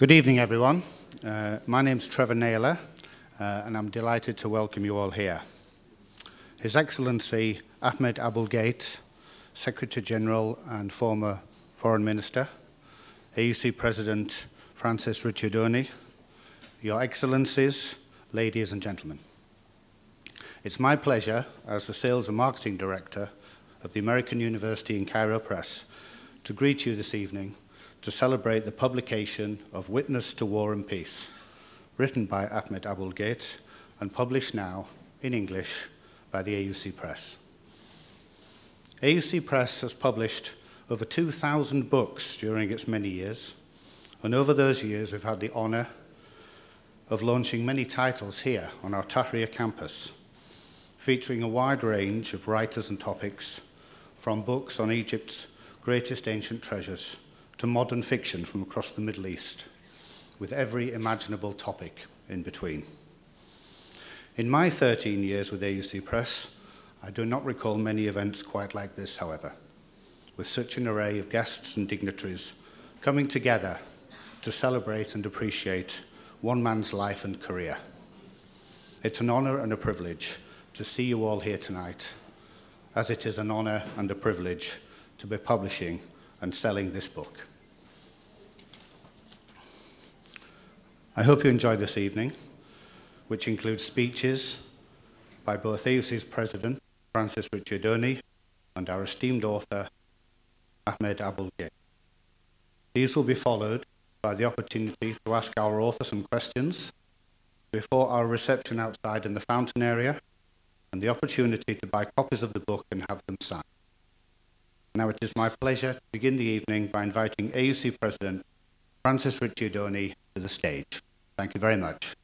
Good evening, everyone. Uh, my name's Trevor Naylor, uh, and I'm delighted to welcome you all here. His Excellency Ahmed Abul Gate, Secretary General and former Foreign Minister, AUC President Francis Ricciardoni, Your Excellencies, ladies and gentlemen. It's my pleasure as the Sales and Marketing Director of the American University in Cairo Press to greet you this evening to celebrate the publication of Witness to War and Peace, written by Ahmed Abul Gate and published now in English by the AUC Press. AUC Press has published over 2,000 books during its many years, and over those years we've had the honour of launching many titles here on our Tahrir campus, featuring a wide range of writers and topics, from books on Egypt's greatest ancient treasures to modern fiction from across the Middle East, with every imaginable topic in between. In my 13 years with AUC Press, I do not recall many events quite like this, however, with such an array of guests and dignitaries coming together to celebrate and appreciate one man's life and career. It's an honour and a privilege to see you all here tonight, as it is an honour and a privilege to be publishing and selling this book. I hope you enjoy this evening, which includes speeches by both AUC's president, Francis Ricciardoni, and our esteemed author, Ahmed Abul These will be followed by the opportunity to ask our author some questions before our reception outside in the fountain area and the opportunity to buy copies of the book and have them signed. Now it is my pleasure to begin the evening by inviting AUC President Francis Ricciardoni to the stage. Thank you very much.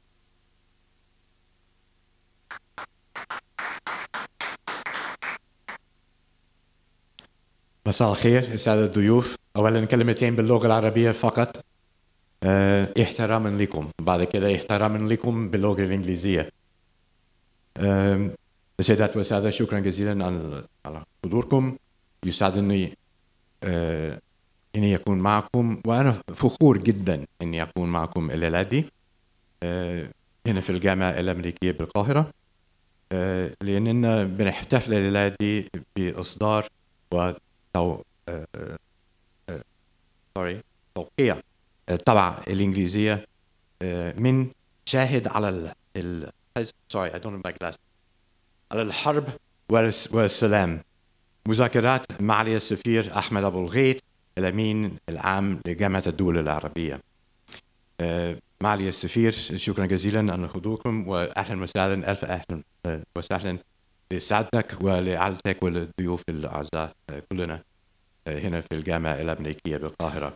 مساء الخير السادة الضيوف أولا كلمتين باللغة العربية فقط اه احتراما لكم بعد كده احتراما لكم باللغة الإنجليزية اه السيدات والسادة شكرا جزيلا على حضوركم يسعدني اه اني اكون معكم وانا فخور جدا اني اكون معكم الليله دي هنا في الجامعه الامريكيه بالقاهره لاننا بنحتفل الليله دي باصدار و سوري توقيع الطبعه الانجليزيه من شاهد على ال سوري I don't have my glasses على الحرب والسلام مذاكرات معالي السفير احمد ابو الغيط الامين العام لجامعه الدول العربيه. معالي السفير شكرا جزيلا على حضوركم واهلا وسهلا الف اهلا وسهلا لسعادتك ولعائلتك وللضيوف الاعزاء كلنا هنا في الجامعه الامريكيه بالقاهره.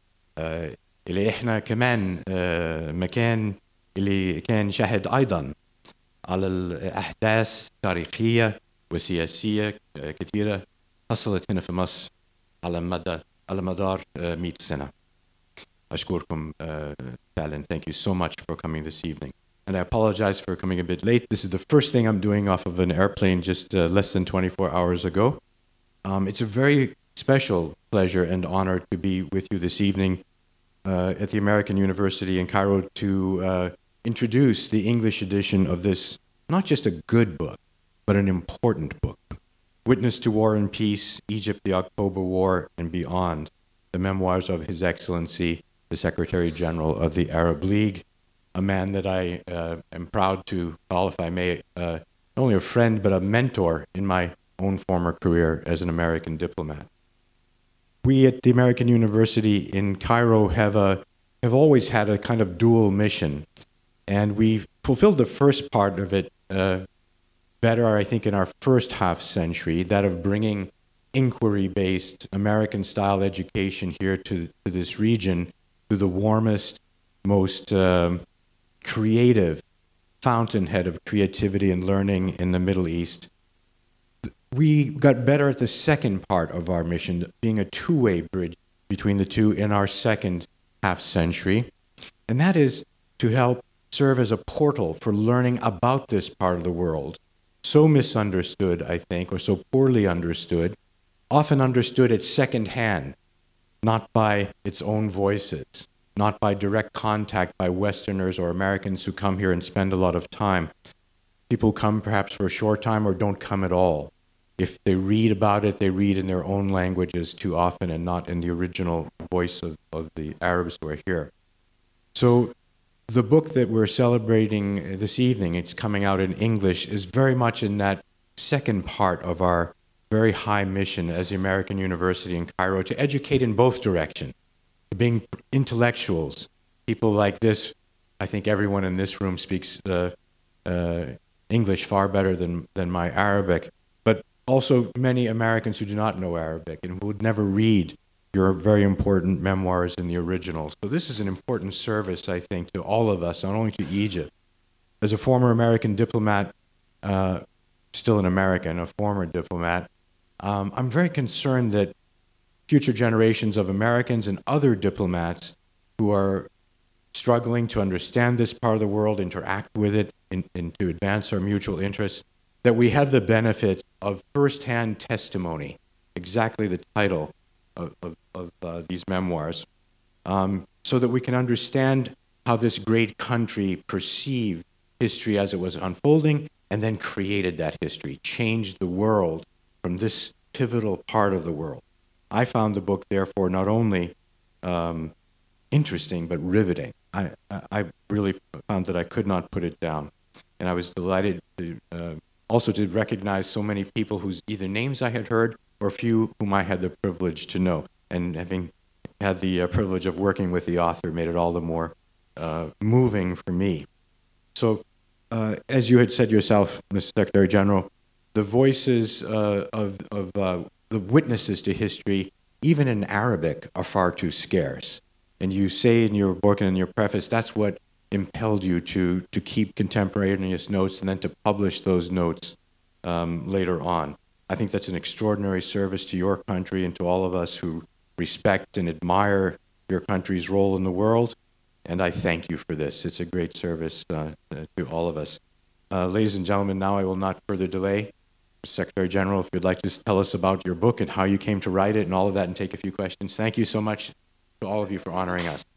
اللي احنا كمان مكان اللي كان شاهد ايضا على الاحداث تاريخيه وسياسيه كثيره حصلت هنا في مصر على مدى على مدار 100 سنة. أشكركم فعلا. Thank you so much for coming this evening. And I apologize for coming a bit late. This is the first thing I'm doing off of an airplane just uh, less than 24 hours ago. Um, it's a very special pleasure and honor to be with you this evening uh, at the American University in Cairo to uh, introduce the English edition of this, not just a good book, but an important book. Witness to War and Peace, Egypt, the October War, and Beyond, the memoirs of His Excellency, the Secretary General of the Arab League, a man that I uh, am proud to call, if I may, uh, not only a friend, but a mentor in my own former career as an American diplomat. We at the American University in Cairo have, a, have always had a kind of dual mission, and we fulfilled the first part of it uh, better, I think, in our first half century, that of bringing inquiry based American style education here to, to this region, to the warmest, most um, creative fountainhead of creativity and learning in the Middle East. We got better at the second part of our mission, being a two way bridge between the two in our second half century, and that is to help serve as a portal for learning about this part of the world so misunderstood, I think, or so poorly understood, often understood at second hand, not by its own voices. not by direct contact by Westerners or Americans who come here and spend a lot of time. People come perhaps for a short time or don't come at all. If they read about it, they read in their own languages too often and not in the original voice of, of the Arabs who are here. So the book that we're celebrating this evening, it's coming out in English, is very much in that second part of our very high mission as the American University in Cairo to educate in both directions, to being intellectuals, people like this. I think everyone in this room speaks uh, uh, English far better than, than my Arabic, but also many Americans who do not know Arabic and who would never read your very important memoirs in the original. So this is an important service, I think, to all of us, not only to Egypt. As a former American diplomat, uh, still an American, a former diplomat, um, I'm very concerned that future generations of Americans and other diplomats who are struggling to understand this part of the world, interact with it, and, and to advance our mutual interests, that we have the benefit of firsthand testimony, exactly the title of, of, of uh, these memoirs, um, so that we can understand how this great country perceived history as it was unfolding and then created that history, changed the world from this pivotal part of the world. I found the book, therefore, not only um, interesting but riveting. I, I really found that I could not put it down. And I was delighted to, uh, also to recognize so many people whose either names I had heard or few whom I had the privilege to know. And having had the uh, privilege of working with the author made it all the more uh, moving for me. So, uh, as you had said yourself, Mr. Secretary General, the voices uh, of, of uh, the witnesses to history, even in Arabic, are far too scarce. And you say in your book and in your preface, that's what impelled you to, to keep contemporaneous notes and then to publish those notes um, later on. I think that's an extraordinary service to your country and to all of us who respect and admire your country's role in the world. And I thank you for this. It's a great service uh, to all of us. Uh, ladies and gentlemen, now I will not further delay. Secretary General, if you'd like to tell us about your book and how you came to write it and all of that and take a few questions. Thank you so much to all of you for honoring us.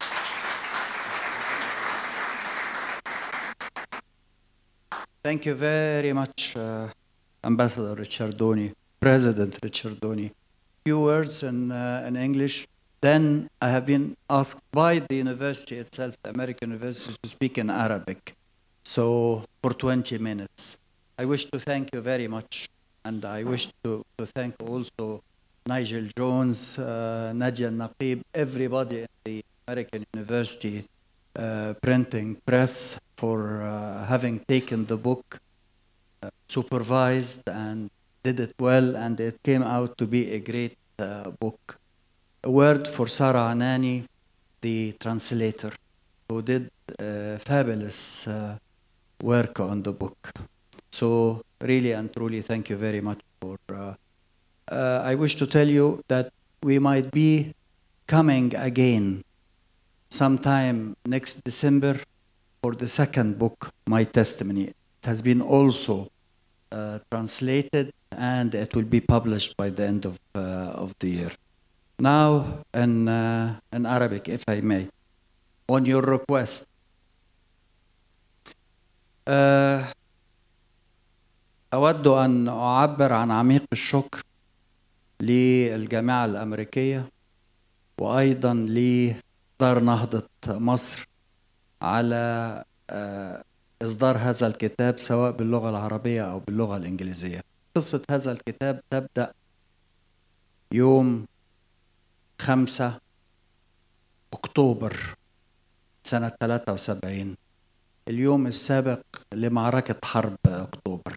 Thank you very much, uh, Ambassador Ricciardoni, President Ricciardoni. Few words in, uh, in English. Then I have been asked by the university itself, the American University, to speak in Arabic. So for 20 minutes. I wish to thank you very much. And I wish to, to thank also Nigel Jones, uh, Nadia Naqib, everybody in the American University uh, printing press for uh, having taken the book, uh, supervised and did it well, and it came out to be a great uh, book. A word for Sarah Anani, the translator, who did fabulous work on the book. So really and truly, thank you very much for. Uh, uh, I wish to tell you that we might be coming again sometime next December for the second book, My Testimony. It has been also uh, translated and it will be published by the end of, uh, of the year. Now, in, uh, in Arabic, if I may, on your request. Uh, أود أن أعبر عن عميق الشكر للجامعة الأمريكية وأيضا لدار نهضة مصر على إصدار هذا الكتاب سواء باللغة العربية أو باللغة الإنجليزية قصة هذا الكتاب تبدأ يوم خمسة أكتوبر سنة 73 اليوم السابق لمعركة حرب أكتوبر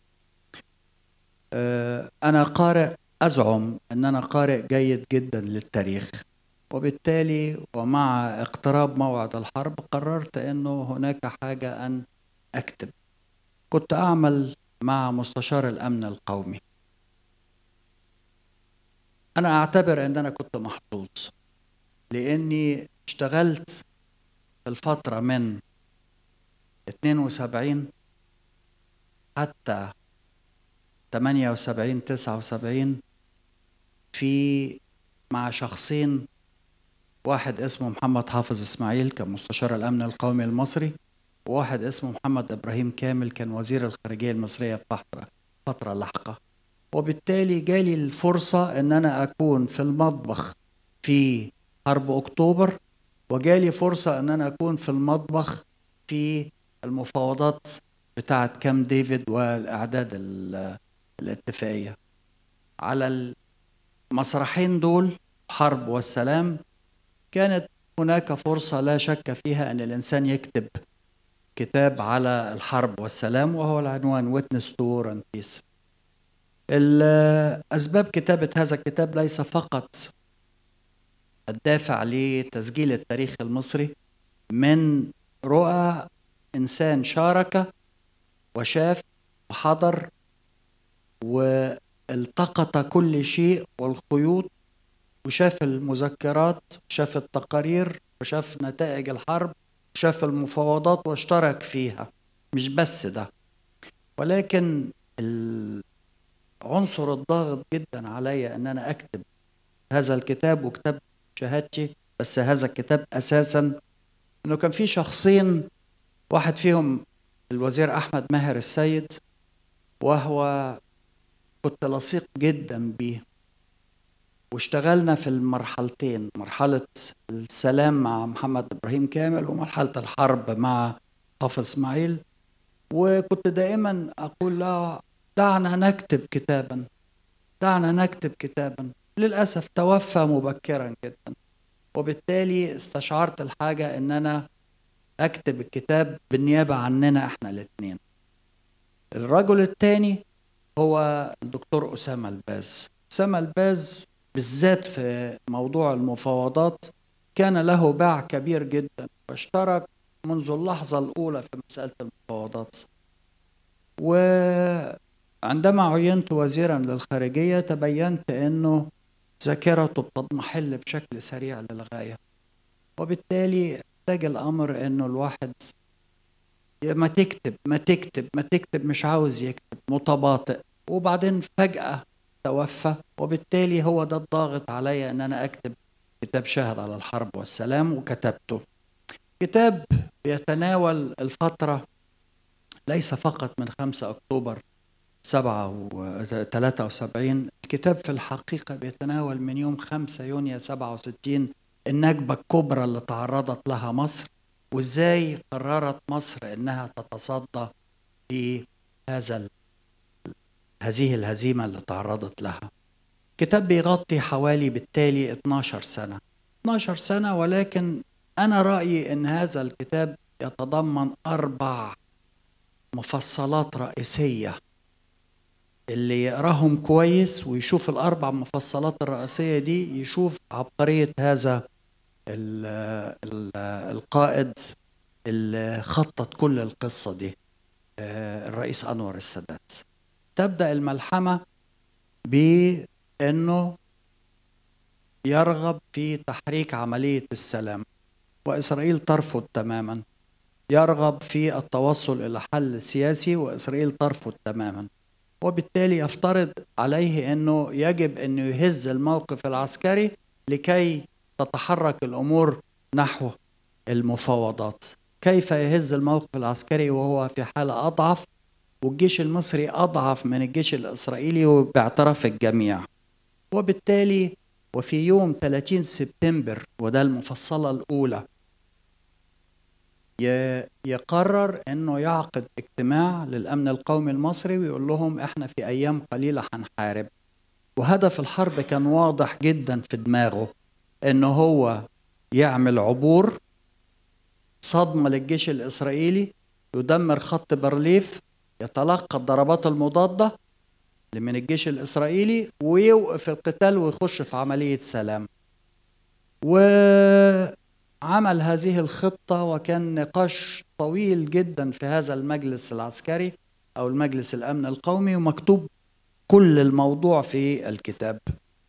أنا قارئ أزعم أن أنا قارئ جيد جدا للتاريخ وبالتالي ومع اقتراب موعد الحرب قررت أنه هناك حاجة أن أكتب كنت أعمل مع مستشار الأمن القومي أنا أعتبر أن أنا كنت محظوظ لأني اشتغلت في الفترة من 72 حتى 78 79 في مع شخصين واحد اسمه محمد حافظ إسماعيل كان مستشار الأمن القومي المصري وواحد اسمه محمد إبراهيم كامل كان وزير الخارجية المصرية في فترة فترة لاحقة وبالتالي جالي الفرصة إن أنا أكون في المطبخ في حرب أكتوبر وجالي فرصة إن أنا أكون في المطبخ في المفاوضات بتاعة كام ديفيد والإعداد ال- الاتفاقية على المسرحين دول حرب والسلام كانت هناك فرصة لا شك فيها أن الإنسان يكتب كتاب على الحرب والسلام وهو العنوان Witness to War and Peace ال- أسباب كتابة هذا الكتاب ليس فقط الدافع لتسجيل التاريخ المصري من رؤى إنسان شارك وشاف وحضر والتقط كل شيء والخيوط وشاف المذكرات وشاف التقارير وشاف نتائج الحرب وشاف المفاوضات واشترك فيها مش بس ده ولكن العنصر الضاغط جدا علي ان انا اكتب هذا الكتاب وكتاب شهادتي بس هذا الكتاب اساسا انه كان في شخصين واحد فيهم الوزير احمد ماهر السيد وهو كنت لصيق جدا بيه واشتغلنا في المرحلتين مرحلة السلام مع محمد إبراهيم كامل ومرحلة الحرب مع حافظ إسماعيل وكنت دائما أقول له دعنا نكتب كتابا دعنا نكتب كتابا للأسف توفى مبكرا جدا وبالتالي استشعرت الحاجة إن أنا أكتب الكتاب بالنيابة عننا إحنا الاتنين الرجل الثاني هو الدكتور أسامة الباز أسامة الباز بالذات في موضوع المفاوضات كان له باع كبير جدا واشترك منذ اللحظة الأولى في مسألة المفاوضات وعندما عينت وزيرا للخارجية تبينت أنه ذاكرته بتضمحل بشكل سريع للغاية وبالتالي احتاج الأمر أنه الواحد ما تكتب ما تكتب ما تكتب مش عاوز يكتب متباطئ وبعدين فجأة توفى وبالتالي هو ده الضاغط عليا ان انا اكتب كتاب شاهد على الحرب والسلام وكتبته كتاب بيتناول الفترة ليس فقط من 5 أكتوبر 7 و 73 الكتاب في الحقيقة بيتناول من يوم 5 يونيو 67 النكبة الكبرى اللي تعرضت لها مصر وازاي قررت مصر انها تتصدى لهذا ال- هذه الهزيمة اللي تعرضت لها كتاب بيغطي حوالي بالتالي 12 سنة 12 سنة ولكن أنا رأيي أن هذا الكتاب يتضمن أربع مفصلات رئيسية اللي يقراهم كويس ويشوف الأربع مفصلات الرئيسية دي يشوف عبقرية هذا ال ال القائد اللي خطط كل القصة دي آه، الرئيس أنور السادات تبدأ الملحمة بأنه يرغب في تحريك عملية السلام وإسرائيل ترفض تماما يرغب في التوصل إلى حل سياسي وإسرائيل ترفض تماما وبالتالي يفترض عليه أنه يجب أنه يهز الموقف العسكري لكي تتحرك الأمور نحو المفاوضات كيف يهز الموقف العسكري وهو في حالة أضعف والجيش المصري أضعف من الجيش الإسرائيلي وباعتراف الجميع وبالتالي وفي يوم 30 سبتمبر وده المفصلة الأولى ي- يقرر انه يعقد اجتماع للامن القومي المصري ويقول لهم احنا في ايام قليله هنحارب وهدف الحرب كان واضح جدا في دماغه انه هو يعمل عبور صدمه للجيش الاسرائيلي يدمر خط برليف يتلقى الضربات المضاده اللي من الجيش الاسرائيلي ويوقف القتال ويخش في عمليه سلام وعمل هذه الخطه وكان نقاش طويل جدا في هذا المجلس العسكري او المجلس الامن القومي ومكتوب كل الموضوع في الكتاب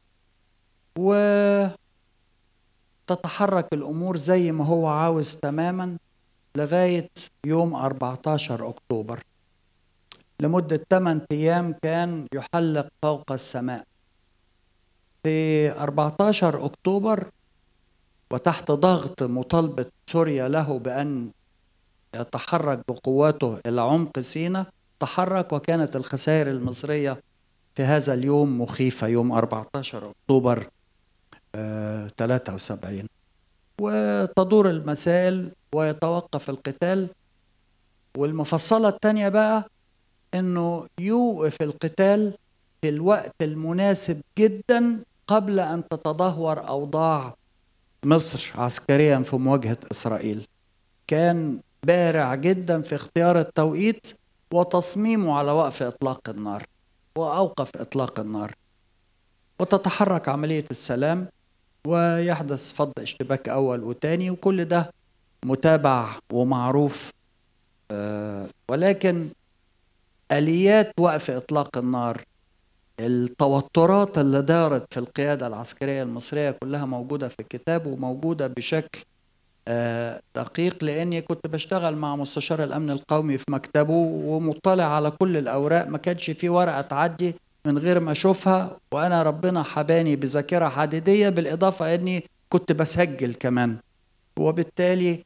وتتحرك الامور زي ما هو عاوز تماما لغايه يوم 14 اكتوبر لمدة 8 أيام كان يحلق فوق السماء في 14 أكتوبر وتحت ضغط مطالبة سوريا له بأن يتحرك بقواته إلى عمق سيناء تحرك وكانت الخسائر المصرية في هذا اليوم مخيفة يوم 14 أكتوبر آه 73 وتدور المسائل ويتوقف القتال والمفصلة الثانية بقى انه يوقف القتال في الوقت المناسب جدا قبل ان تتدهور اوضاع مصر عسكريا في مواجهة اسرائيل كان بارع جدا في اختيار التوقيت وتصميمه على وقف اطلاق النار واوقف اطلاق النار وتتحرك عملية السلام ويحدث فض اشتباك اول وثاني وكل ده متابع ومعروف آه ولكن اليات وقف اطلاق النار التوترات اللي دارت في القياده العسكريه المصريه كلها موجوده في الكتاب وموجوده بشكل آه دقيق لاني كنت بشتغل مع مستشار الامن القومي في مكتبه ومطلع على كل الاوراق ما كانش في ورقه تعدي من غير ما اشوفها وانا ربنا حباني بذاكره حديديه بالاضافه اني كنت بسجل كمان وبالتالي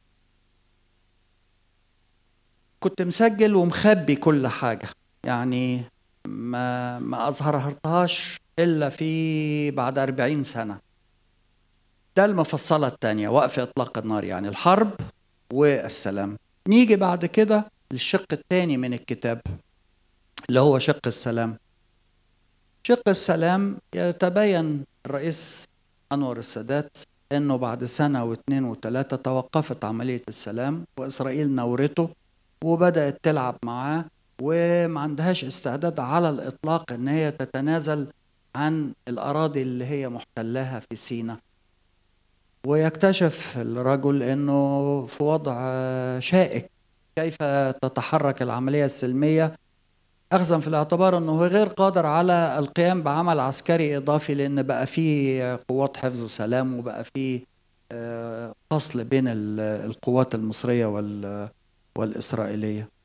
كنت مسجل ومخبي كل حاجه يعني ما ما اظهرتهاش الا في بعد 40 سنه ده المفصله الثانيه وقف اطلاق النار يعني الحرب والسلام نيجي بعد كده للشق الثاني من الكتاب اللي هو شق السلام شق السلام يتبين الرئيس أنور السادات أنه بعد سنة واثنين وثلاثة توقفت عملية السلام وإسرائيل نورته وبدأت تلعب معاه وما عندهاش استعداد على الإطلاق أن هي تتنازل عن الأراضي اللي هي محتلاها في سيناء ويكتشف الرجل أنه في وضع شائك كيف تتحرك العملية السلمية أخذا في الاعتبار أنه غير قادر على القيام بعمل عسكري إضافي لأن بقى فيه قوات حفظ سلام وبقى فيه فصل بين القوات المصرية والإسرائيلية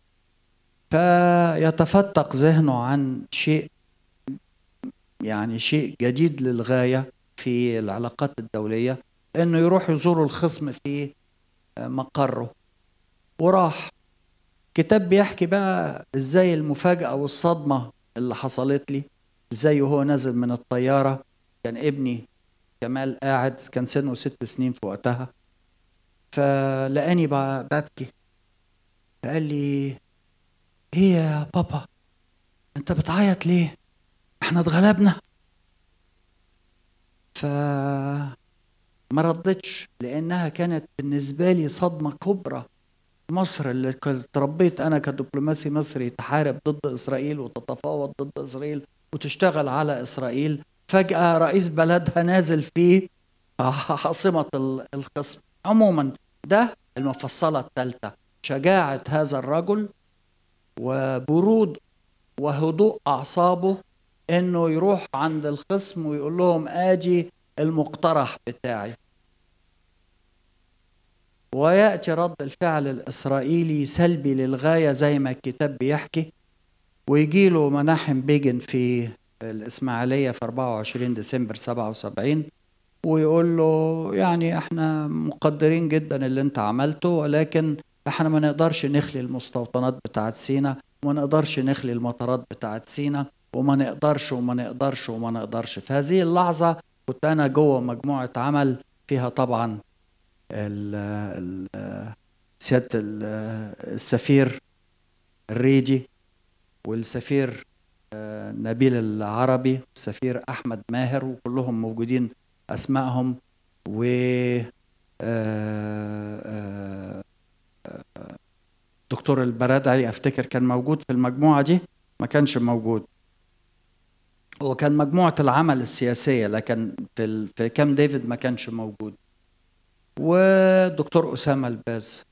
فيتفتق ذهنه عن شيء يعني شيء جديد للغاية في العلاقات الدولية انه يروح يزور الخصم في مقره وراح كتاب بيحكي بقى ازاي المفاجأة والصدمة اللي حصلت لي ازاي وهو نازل من الطيارة كان ابني كمال قاعد كان سنه ست سنين في وقتها فلقاني ببكي فقال لي ايه يا بابا انت بتعيط ليه احنا اتغلبنا ف ما ردتش لانها كانت بالنسبه لي صدمه كبرى مصر اللي كنت تربيت انا كدبلوماسي مصري تحارب ضد اسرائيل وتتفاوض ضد اسرائيل وتشتغل على اسرائيل فجاه رئيس بلدها نازل في عاصمه الخصم عموما ده المفصله الثالثه شجاعه هذا الرجل وبرود وهدوء اعصابه انه يروح عند الخصم ويقول لهم اجي المقترح بتاعي وياتي رد الفعل الاسرائيلي سلبي للغايه زي ما الكتاب بيحكي ويجي له مناحم بيجن في الاسماعيليه في 24 ديسمبر 77 ويقول له يعني احنا مقدرين جدا اللي انت عملته ولكن احنا ما نقدرش نخلي المستوطنات بتاعت سينا وما نقدرش نخلي المطارات بتاعت سينا وما نقدرش وما نقدرش وما نقدرش في هذه اللحظة كنت أنا جوه مجموعة عمل فيها طبعا ال ال سيادة السفير الريجي والسفير نبيل العربي والسفير أحمد ماهر وكلهم موجودين أسمائهم و دكتور البرادعي افتكر كان موجود في المجموعه دي ما كانش موجود هو كان مجموعه العمل السياسيه لكن في ال... في كام ديفيد ما كانش موجود ودكتور اسامه الباز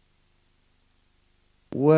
و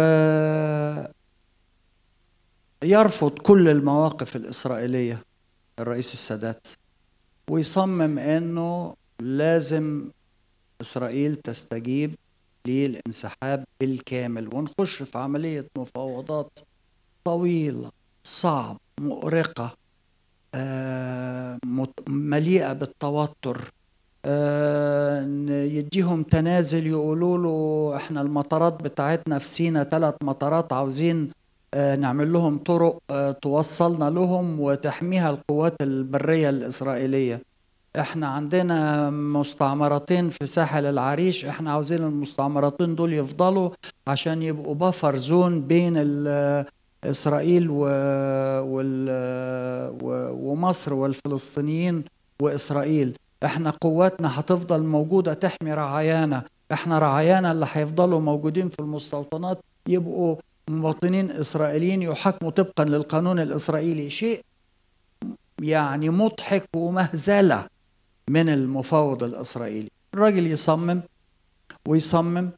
يرفض كل المواقف الاسرائيليه الرئيس السادات ويصمم انه لازم اسرائيل تستجيب للانسحاب بالكامل ونخش في عملية مفاوضات طويلة صعب مؤرقة آه مليئة بالتوتر آه، ن- يديهم تنازل يقولوا له احنا المطارات بتاعتنا في سينا ثلاث مطارات عاوزين آه، نعمل لهم طرق آه، توصلنا لهم وتحميها القوات البرية الإسرائيلية احنا عندنا مستعمرتين في ساحل العريش احنا عاوزين المستعمرتين دول يفضلوا عشان يبقوا بفر زون بين ال- اسرائيل و... وال... و... ومصر والفلسطينيين واسرائيل احنا قواتنا هتفضل موجوده تحمي رعايانا احنا رعايانا اللي هيفضلوا موجودين في المستوطنات يبقوا مواطنين اسرائيليين يحاكموا طبقا للقانون الاسرائيلي شيء يعني مضحك ومهزله من المفاوض الاسرائيلي الراجل يصمم ويصمم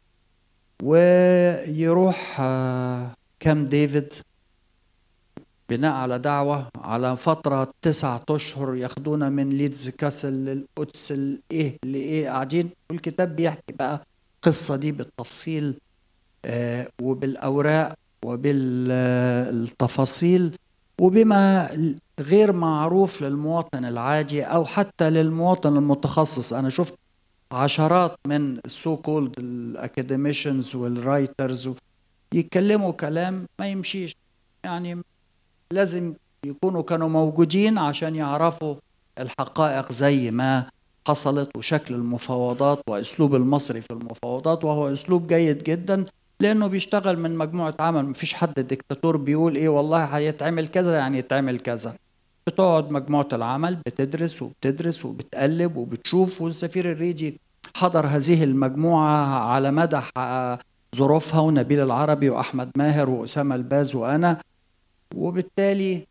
ويروح آه، كام ديفيد بناء على دعوة على فترة تسعة أشهر ياخدونا من ليدز كاسل للقدس الإيه لإيه قاعدين والكتاب بيحكي بقى القصة دي بالتفصيل آه، وبالأوراق وبالتفاصيل وبما غير معروف للمواطن العادي أو حتى للمواطن المتخصص أنا شفت عشرات من السو كولد الاكاديميشنز والرايترز يتكلموا كلام ما يمشيش يعني لازم يكونوا كانوا موجودين عشان يعرفوا الحقائق زي ما حصلت وشكل المفاوضات واسلوب المصري في المفاوضات وهو اسلوب جيد جدا لانه بيشتغل من مجموعه عمل مفيش حد ديكتاتور بيقول ايه والله هيتعمل كذا يعني يتعمل كذا بتقعد مجموعه العمل بتدرس وبتدرس وبتقلب وبتشوف والسفير الريدي حضر هذه المجموعه على مدى ح- ظروفها ونبيل العربي واحمد ماهر واسامه الباز وانا وبالتالي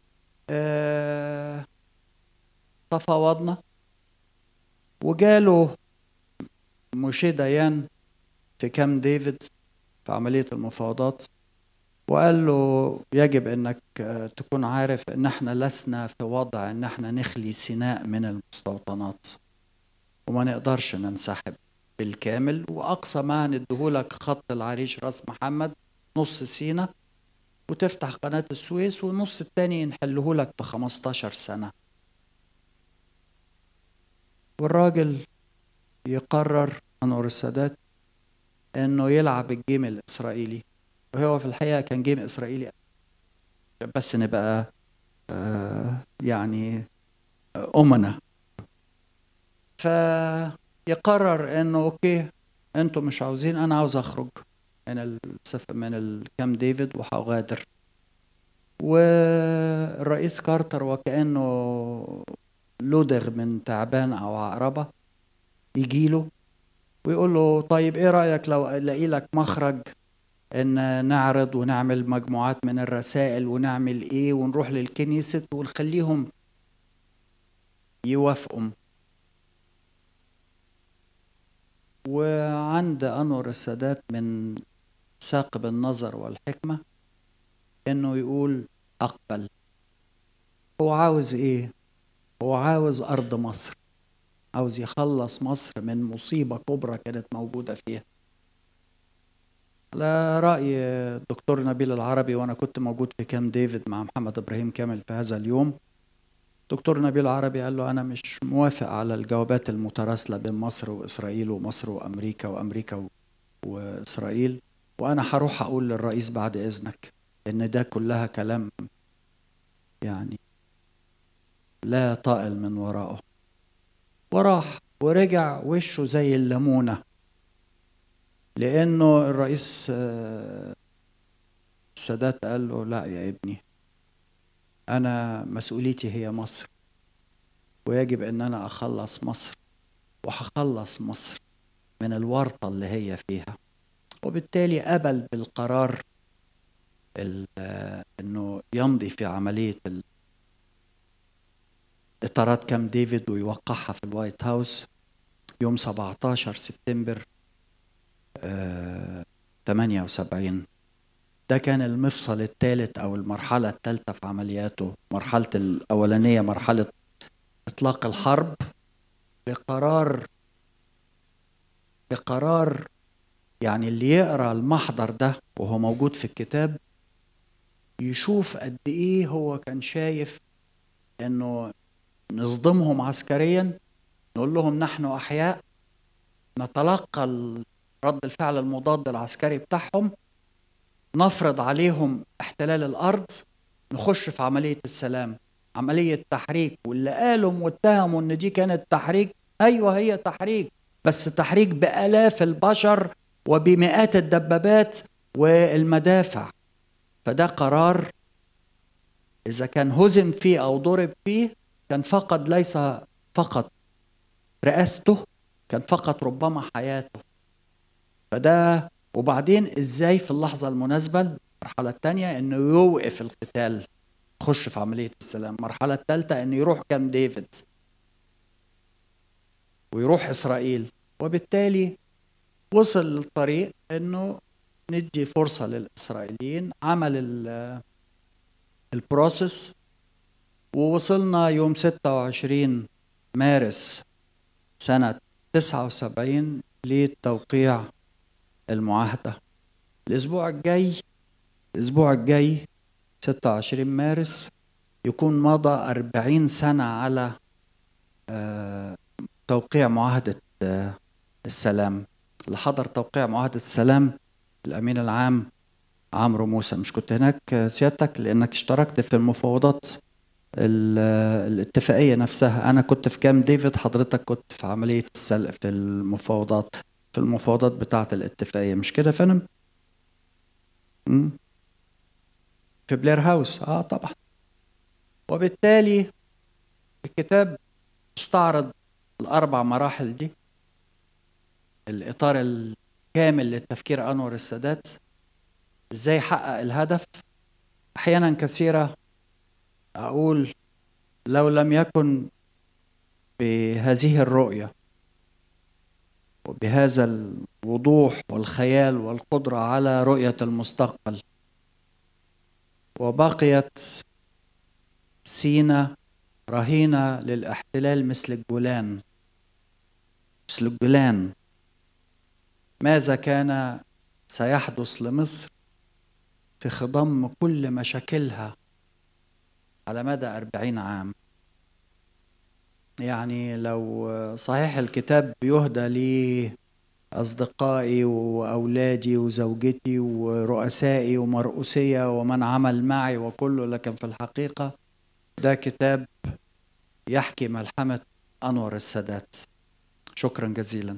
آه، تفاوضنا وجاله موشي ديان في كام ديفيد في عملية المفاوضات وقال له يجب انك آه، تكون عارف ان احنا لسنا في وضع ان احنا نخلي سيناء من المستوطنات وما نقدرش ننسحب بالكامل واقصى ما هنديهولك خط العريش راس محمد نص سينا وتفتح قناة السويس والنص التاني نحلهولك في 15 سنة والراجل يقرر أنور السادات إنه يلعب الجيم الإسرائيلي وهو في الحقيقة كان جيم إسرائيلي عشان بس نبقى آه يعني آه، أمنا فيقرر إنه أوكي أنتوا مش عاوزين أنا عاوز أخرج من السف من الكام ديفيد وهغادر والرئيس كارتر وكأنه لدغ من تعبان أو عقربة يجيله ويقول له طيب ايه رأيك لو الاقي لك مخرج ان نعرض ونعمل مجموعات من الرسائل ونعمل ايه ونروح للكنيسة ونخليهم يوافقوا وعند أنور السادات من ثاقب النظر والحكمة إنه يقول أقبل هو عاوز إيه؟ هو عاوز أرض مصر عاوز يخلص مصر من مصيبة كبرى كانت موجودة فيها على رأي الدكتور نبيل العربي وأنا كنت موجود في كام ديفيد مع محمد إبراهيم كامل في هذا اليوم دكتور نبيل العربي قال له أنا مش موافق على الجوابات المتراسلة بين مصر وإسرائيل ومصر وأمريكا وأمريكا و- وإسرائيل وأنا هروح أقول للرئيس بعد إذنك إن ده كلها كلام يعني لا طائل من وراءه وراح ورجع وشه زي الليمونة لأنه الرئيس آه، السادات قال له لا يا ابني أنا مسؤوليتي هي مصر ويجب أن أنا أخلص مصر وهخلص مصر من الورطة اللي هي فيها وبالتالي قبل بالقرار ال- آه، أنه يمضي في عملية ال- إطارات كام ديفيد ويوقعها في الوايت هاوس يوم 17 سبتمبر آه، 78 ده كان المفصل الثالث أو المرحلة الثالثة في عملياته مرحلة الأولانية مرحلة إطلاق الحرب بقرار بقرار يعني اللي يقرأ المحضر ده وهو موجود في الكتاب يشوف قد إيه هو كان شايف إنه نصدمهم عسكريا نقول لهم نحن أحياء نتلقى رد الفعل المضاد العسكري بتاعهم نفرض عليهم احتلال الأرض نخش في عملية السلام عملية تحريك واللي قالوا واتهموا ان دي كانت تحريك ايوه هي تحريك بس تحريك بآلاف البشر وبمئات الدبابات والمدافع فده قرار إذا كان هزم فيه أو ضرب فيه كان فقد ليس فقط رئاسته كان فقط ربما حياته فده وبعدين ازاي في اللحظة المناسبة المرحلة الثانية انه يوقف القتال يخش في عملية السلام المرحلة الثالثة انه يروح كام ديفيد ويروح اسرائيل وبالتالي وصل للطريق انه ندي فرصة للإسرائيليين عمل البروسيس ووصلنا يوم 26 مارس سنة 79 لتوقيع المعاهدة الأسبوع الجاي الأسبوع الجاي 26 مارس يكون مضى 40 سنة على توقيع معاهدة السلام اللي حضر توقيع معاهدة السلام الأمين العام عمرو موسى مش كنت هناك سيادتك لأنك اشتركت في المفاوضات الاتفاقية نفسها أنا كنت في كام ديفيد حضرتك كنت في عملية السلق في المفاوضات في المفاوضات بتاعة الاتفاقية مش كده يا فندم؟ في بلير هاوس اه طبعا وبالتالي الكتاب استعرض الأربع مراحل دي الإطار الكامل للتفكير أنور السادات إزاي حقق الهدف أحيانا كثيرة أقول لو لم يكن بهذه الرؤية وبهذا الوضوح والخيال والقدرة على رؤية المستقبل وبقيت سينا رهينة للاحتلال مثل الجولان مثل الجولان ماذا كان سيحدث لمصر في خضم كل مشاكلها على مدى أربعين عام يعني لو صحيح الكتاب بيهدى لي أصدقائي وأولادي وزوجتي ورؤسائي ومرؤوسية ومن عمل معي وكله لكن في الحقيقة ده كتاب يحكي ملحمة أنور السادات شكرا جزيلا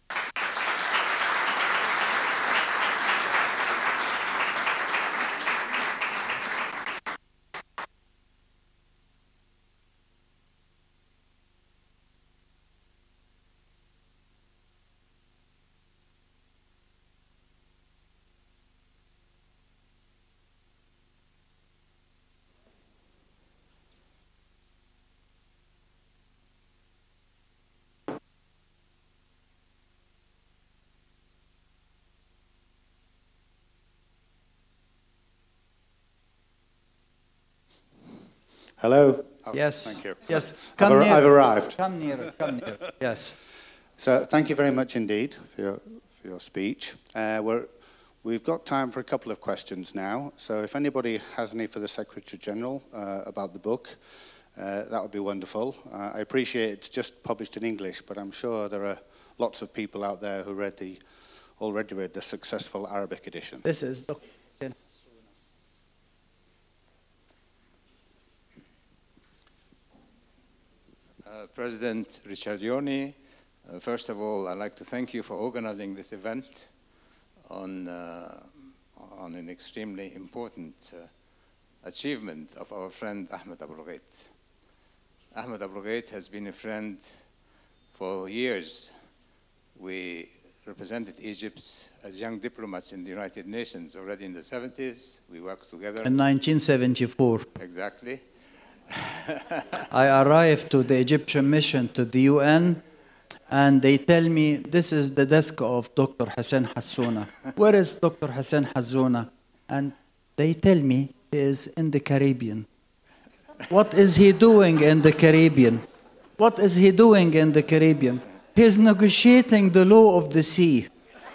Hello? Oh, yes. Thank you. Yes. I've, Come ar- near. I've arrived. Come nearer. Come nearer. Yes. So thank you very much indeed for your, for your speech. Uh, we're, we've got time for a couple of questions now. So if anybody has any for the Secretary General uh, about the book, uh, that would be wonderful. Uh, I appreciate it's just published in English, but I'm sure there are lots of people out there who read the, already read the successful Arabic edition. This is Dr. Hussein Uh, President Ricciardioni, uh, first of all, I'd like to thank you for organizing this event on, uh, on an extremely important uh, achievement of our friend Ahmed Abul Ghait. Ahmed Abul Ghait has been a friend for years. We represented Egypt as young diplomats in the United Nations already in the 70s. We worked together. In 1974, exactly. I arrived to the Egyptian mission to the UN, and they tell me this is the desk of Dr. Hussein Hassouna. Where is Dr. Hussein Hassouna? And they tell me he is in the Caribbean. What is he doing in the Caribbean? What is he doing in the Caribbean? He's negotiating the law of the sea.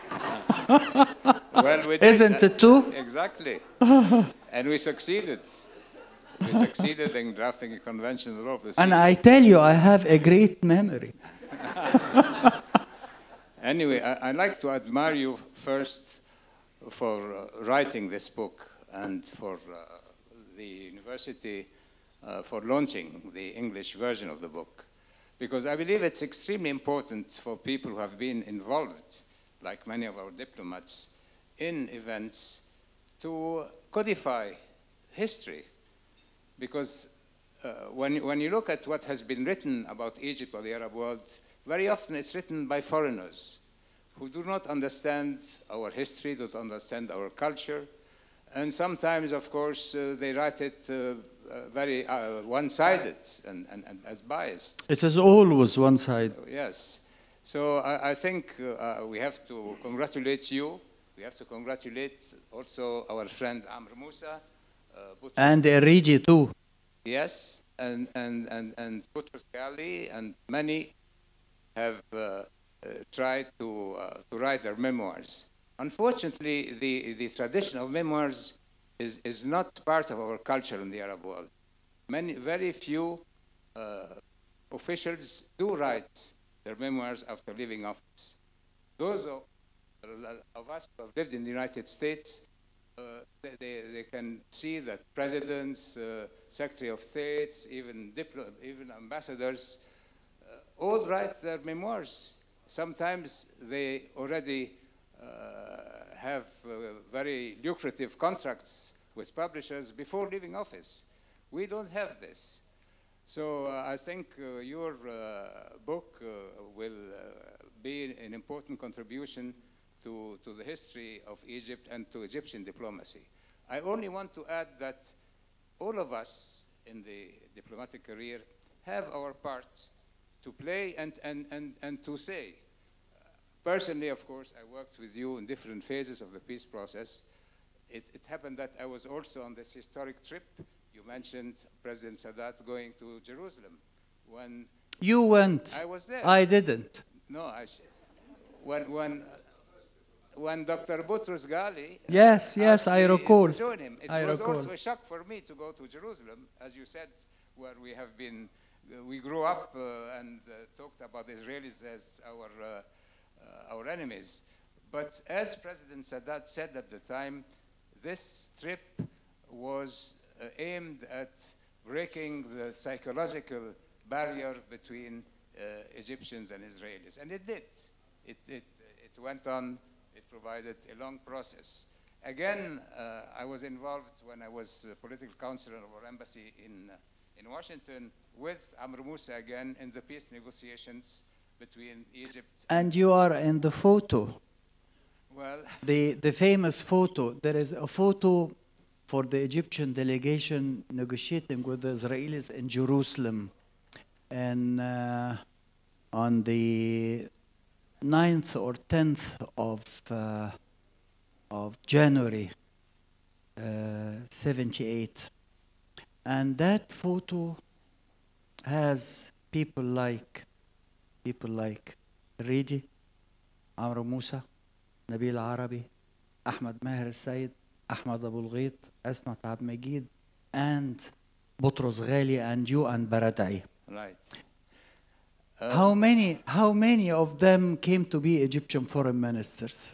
well, we did Isn't that. it too? Exactly. and we succeeded. We succeeded in drafting a convention law of the sea. And I tell you, I have a great memory. Anyway, I, I'd like to admire you first for uh, writing this book and for uh, the university uh, for launching the English version of the book. Because I believe it's extremely important for people who have been involved, like many of our diplomats, in events to codify history. Because uh, when, when you look at what has been written about Egypt or the Arab world, very often it's written by foreigners who do not understand our history, don't understand our culture, and sometimes, of course, uh, they write it uh, uh, very uh, one-sided and, and, and as biased. It is always one side. Yes. So I, I think uh, uh, we have to congratulate you. We have to congratulate also our friend Amr Musa. Uh, Boutros And Erigi too. Yes, and and and and Boutros Ghali and many have uh, uh, tried to uh, to write their memoirs. Unfortunately, the the tradition of memoirs is is not part of our culture in the Arab world. Many, very few uh, officials do write their memoirs after leaving office. Those of, of us who have lived in the United States uh, they, they, they can see that presidents, uh, secretary of states, even, diplo- even ambassadors, uh, all write their memoirs. Sometimes they already uh, have uh, very lucrative contracts with publishers before leaving office. We don't have this. So uh, I think uh, your uh, book uh, will uh, be an important contribution to, to the history of Egypt and to Egyptian diplomacy. I only want to add that all of us in the diplomatic career have our parts to play and, and, and, and to say. Personally, of course, I worked with you in different phases of the peace process. It, it happened that I was also on this historic trip. You mentioned President Sadat going to Jerusalem. When You went. I was there. I didn't. No, I, sh- when, when, when Dr. Boutros Ghali Yes, yes, asked I me recall. to join him, it I was recall. also a shock for me to go to Jerusalem, as you said, where we have been, uh, we grew up uh, and uh, talked about the Israelis as our, uh, uh, our enemies. But as President Sadat said at the time, this trip was uh, aimed at breaking the psychological barrier between uh, Egyptians and Israelis. And it did. It, it, it went on, it provided a long process. Again, uh, I was involved when I was uh, political counselor of our embassy in, uh, in Washington with Amr Musa again in the peace negotiations between Egypt. And you are in the photo. Well, The, the famous photo. There is a photo for the Egyptian delegation negotiating with the Israelis in Jerusalem. And uh, on the 9th or 10th of, uh, of January uh, 78. And that photo has people like people like Rigi, Amr Musa, Nabil Arabi, Ahmad Maher Said, Ahmad Abu Ghait, Asmat Ab Magid, and Boutros Ghali and you and Baradei. right. how many how many of them came to be Egyptian foreign ministers?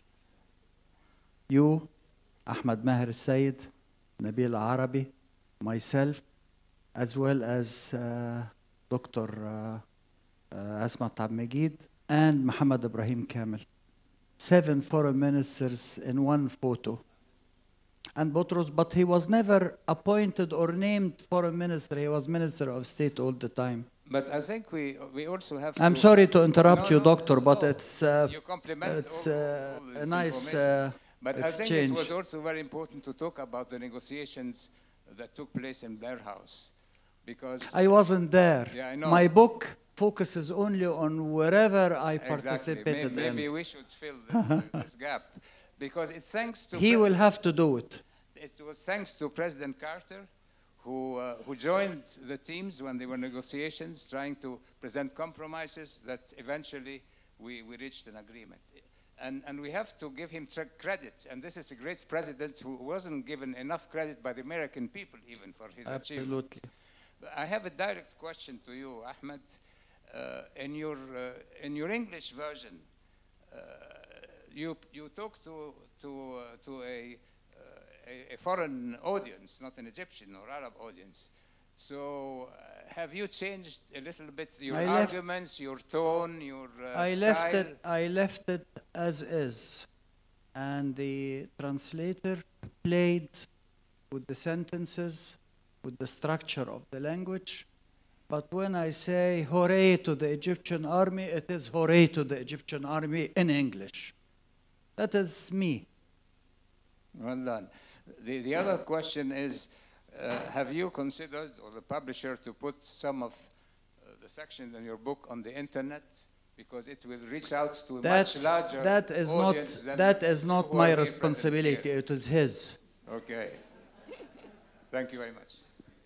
You, Ahmad Maher Said, Nabil Arabi, myself, as well as uh, Dr. Uh, uh, Asmat Ab Magid and Muhammad Ibrahim Kamel. Seven foreign ministers in one photo. And Boutros, but he was never appointed or named foreign minister. He was minister of state all the time. But I think we, we also have I'm to sorry to interrupt No, you, no, doctor, no, but no. it's uh, you compliment it's all, uh, all a this nice information. uh, But I think exchange. it was also very important to talk about the negotiations that took place in Blair House. Because I wasn't there. Yeah, I know. My book focuses only on wherever I exactly, participated may- maybe in. we should fill this, uh, this gap. Because it's thanks to He Pre- will have to do it. it was thanks to President Carter, who, uh, who joined the teams when there were negotiations, trying to present compromises that eventually we, we reached an agreement. And, and we have to give him tra- credit. And this is a great president who wasn't given enough credit by the American people even for his achievement. Absolutely. I have a direct question to you, Ahmed. uh, in your uh, in your English version, uh, you you talk to to uh, to a, uh, a a foreign audience, not an Egyptian or Arab audience. So, uh, have you changed a little bit your I left- arguments, your tone, your uh, I style? left it. I left it as is, and the translator played with the sentences, with the structure of the language. But when I say "hooray" to the Egyptian army, it is "hooray" to the Egyptian army in English. That is me. Well done. The, the other question is, uh, have you considered, or the publisher, to put some of uh, the sections in your book on the internet? Because it will reach out to a That, much larger that is not. audience than That is not who are my here present responsibility. here. It is his. Okay. Thank you very much.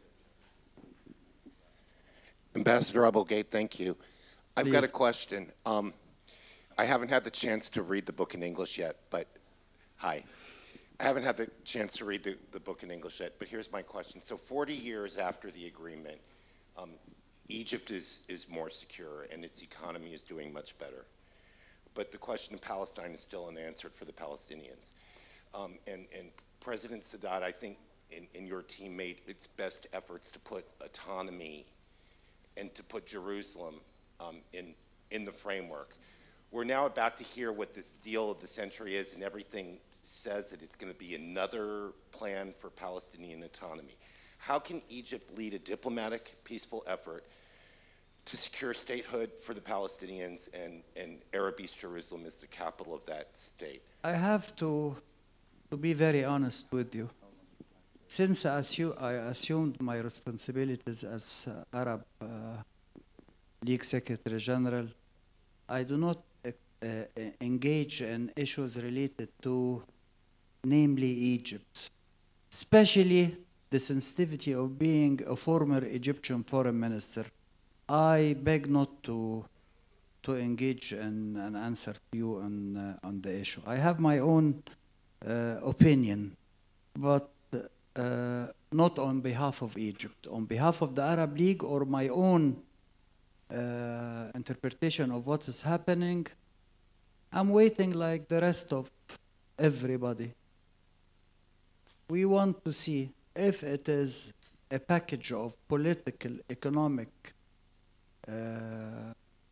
Ambassador Applegate, thank you. I've got a Please. question. Um, I haven't had the chance to read the book in English yet, but, hi. I haven't had the chance to read the, the book in English yet, but here's my question. So 40 years after the agreement, um, Egypt is, is more secure and its economy is doing much better. But the question of Palestine is still unanswered for the Palestinians. Um, and, and President Sadat, I think, in, in your team made its best efforts to put autonomy and to put Jerusalem um, in, in the framework. We're now about to hear what this deal of the century is, and everything says that it's going to be another plan for Palestinian autonomy. How can Egypt lead a diplomatic, peaceful effort to secure statehood for the Palestinians and, and Arab East Jerusalem is the capital of that state? I have to, to be very honest with you. Since I, assu- I assumed my responsibilities as uh, Arab uh, League Secretary General, I do not uh, uh, engage in issues related to, namely Egypt, especially the sensitivity of being a former Egyptian foreign minister. I beg not to to engage in an answer to you on uh, on the issue. I have my own uh, opinion, but uh, not on behalf of Egypt, on behalf of the Arab League or my own uh, interpretation of what is happening. I'm waiting like the rest of everybody. We want to see if it is a package of political, economic uh,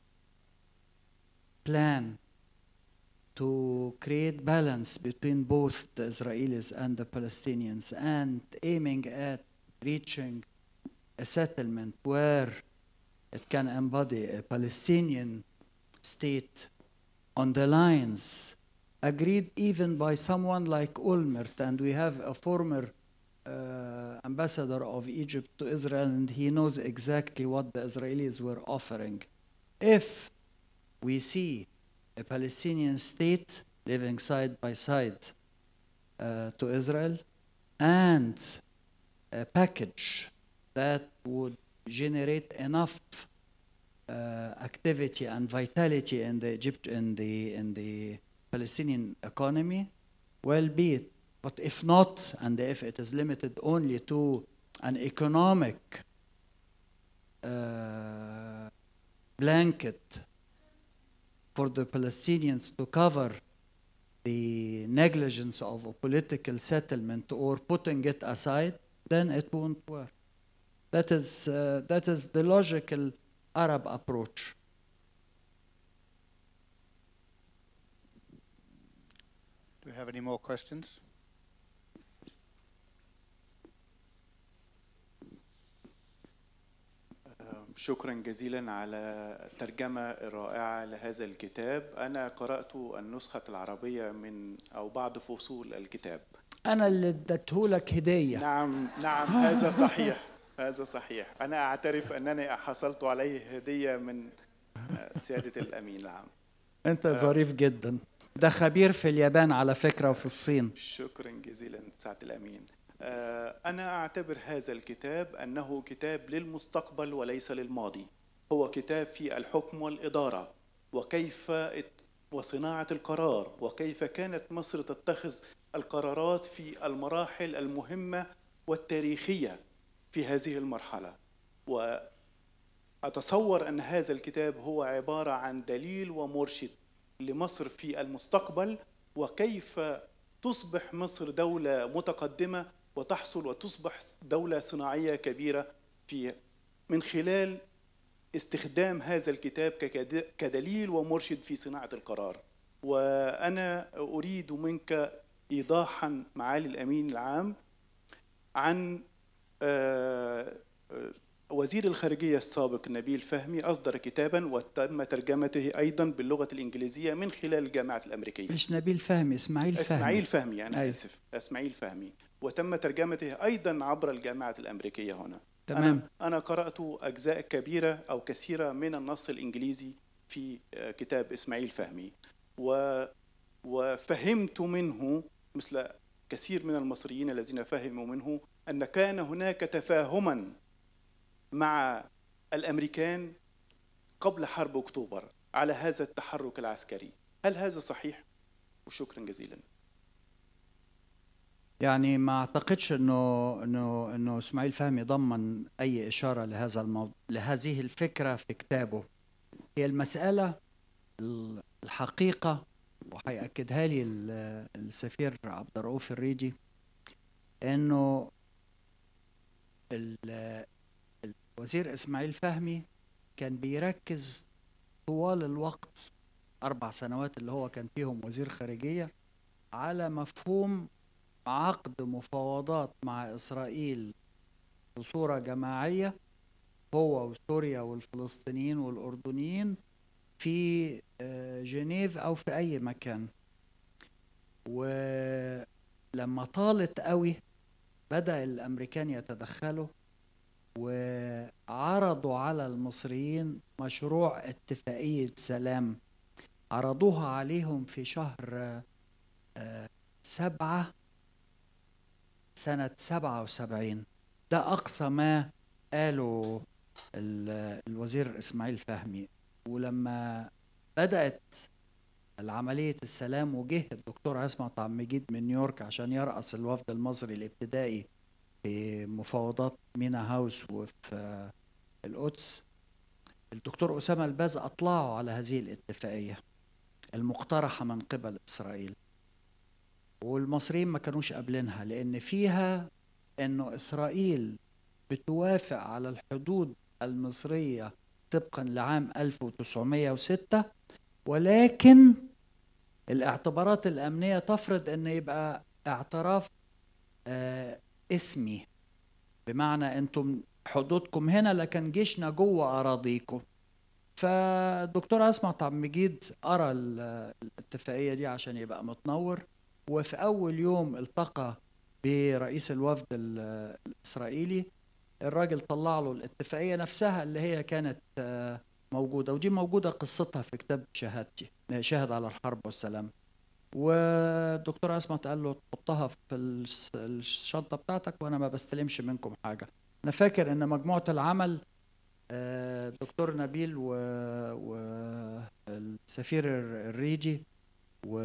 plan to create balance between both the Israelis and the Palestinians and aiming at reaching a settlement where it can embody a Palestinian state on the lines agreed even by someone like Ulmert, and we have a former uh, ambassador of Egypt to Israel, and he knows exactly what the Israelis were offering. If we see a Palestinian state living side by side uh, to Israel and a package that would generate enough uh, activity and vitality in the Egypt in the in the Palestinian economy, well be it. But if not, and if it is limited only to an economic uh, blanket for the Palestinians to cover the negligence of a political settlement or putting it aside, then it won't work. That is, uh, that is the logical Arab approach. Do we have any more questions? شكرا جزيلا على الترجمة الرائعة لهذا الكتاب أنا قرأت النسخة العربية من أو بعض فصول الكتاب أنا اللي اديته لك هدية نعم نعم هذا صحيح هذا صحيح أنا أعترف أنني حصلت عليه هدية من سيادة الأمين نعم أنت ظريف جدا ده خبير في اليابان على فكرة وفي الصين شكرا جزيلا سعادة الأمين آه، أنا أعتبر هذا الكتاب أنه كتاب للمستقبل وليس للماضي هو كتاب في الحكم والإدارة وكيف ات- وصناعة القرار وكيف كانت مصر تتخذ القرارات في المراحل المهمة والتاريخية في هذه المرحلة أتصور أن هذا الكتاب هو عبارة عن دليل ومرشد لمصر في المستقبل وكيف تصبح مصر دولة متقدمة وتحصل وتصبح دولة صناعية كبيرة في من خلال استخدام هذا الكتاب ككد- كدليل ومرشد في صناعة القرار وأنا أريد منك إيضاحا معالي الأمين العام عن آه، آه، وزير الخارجية السابق نبيل فهمي أصدر كتابا وتم ترجمته أيضا باللغة الإنجليزية من خلال الجامعة الأمريكية مش نبيل فهمي اسماعيل فهمي اسماعيل فهمي أنا أيوة. آسف اسماعيل فهمي وتم ترجمته أيضا عبر الجامعة الأمريكية هنا تمام أنا, أنا قرأت أجزاء كبيرة أو كثيرة من النص الإنجليزي في آه، كتاب إسماعيل فهمي و وفهمت منه مثل كثير من المصريين الذين فهموا منه أن كان هناك تفاهما مع الأمريكان قبل حرب أكتوبر على هذا التحرك العسكري هل هذا صحيح؟ وشكرا جزيلا يعني ما اعتقدش انه انه انه اسماعيل فهمي ضمن اي اشاره لهذا الموضوع لهذه الفكره في كتابه هي المساله ال- الحقيقه وهيأكدها لي ال- السفير عبد الرؤوف الريجي انه ال- الوزير اسماعيل فهمي كان بيركز طوال الوقت اربع سنوات اللي هو كان فيهم وزير خارجيه على مفهوم عقد مفاوضات مع إسرائيل بصورة جماعية هو وسوريا والفلسطينيين والأردنيين في آه، جنيف أو في أي مكان ولما طالت قوي بدأ الأمريكان يتدخلوا وعرضوا على المصريين مشروع اتفاقية سلام عرضوها عليهم في شهر آه، سبعة سنة سبعة وسبعين ده أقصى ما قاله ال- الوزير إسماعيل فهمي ولما بدأت العملية السلام وجه الدكتور عصمت عبد المجيد من نيويورك عشان يرأس الوفد المصري الابتدائي في مفاوضات مينا هاوس وفي آه، القدس الدكتور أسامة الباز أطلعوا على هذه الاتفاقية المقترحة من قبل إسرائيل والمصريين ما كانوش قابلينها لأن فيها إنه إسرائيل بتوافق على الحدود المصرية طبقا لعام 1906 ولكن الاعتبارات الأمنية تفرض أن يبقى اعتراف آه اسمي بمعنى أنتم حدودكم هنا لكن جيشنا جوه أراضيكم فالدكتور عصمت عبد المجيد قرا ال- الاتفاقية دي عشان يبقى متنور وفي أول يوم التقى برئيس الوفد ال- الإسرائيلي الراجل طلع له الاتفاقية نفسها اللي هي كانت آه، موجودة ودي موجودة قصتها في كتاب شهادتي شاهد على الحرب والسلام والدكتور عصمت قال له تحطها في الس- الشنطة بتاعتك وأنا ما بستلمش منكم حاجة أنا فاكر إن مجموعة العمل آه، الدكتور نبيل والسفير الريجي و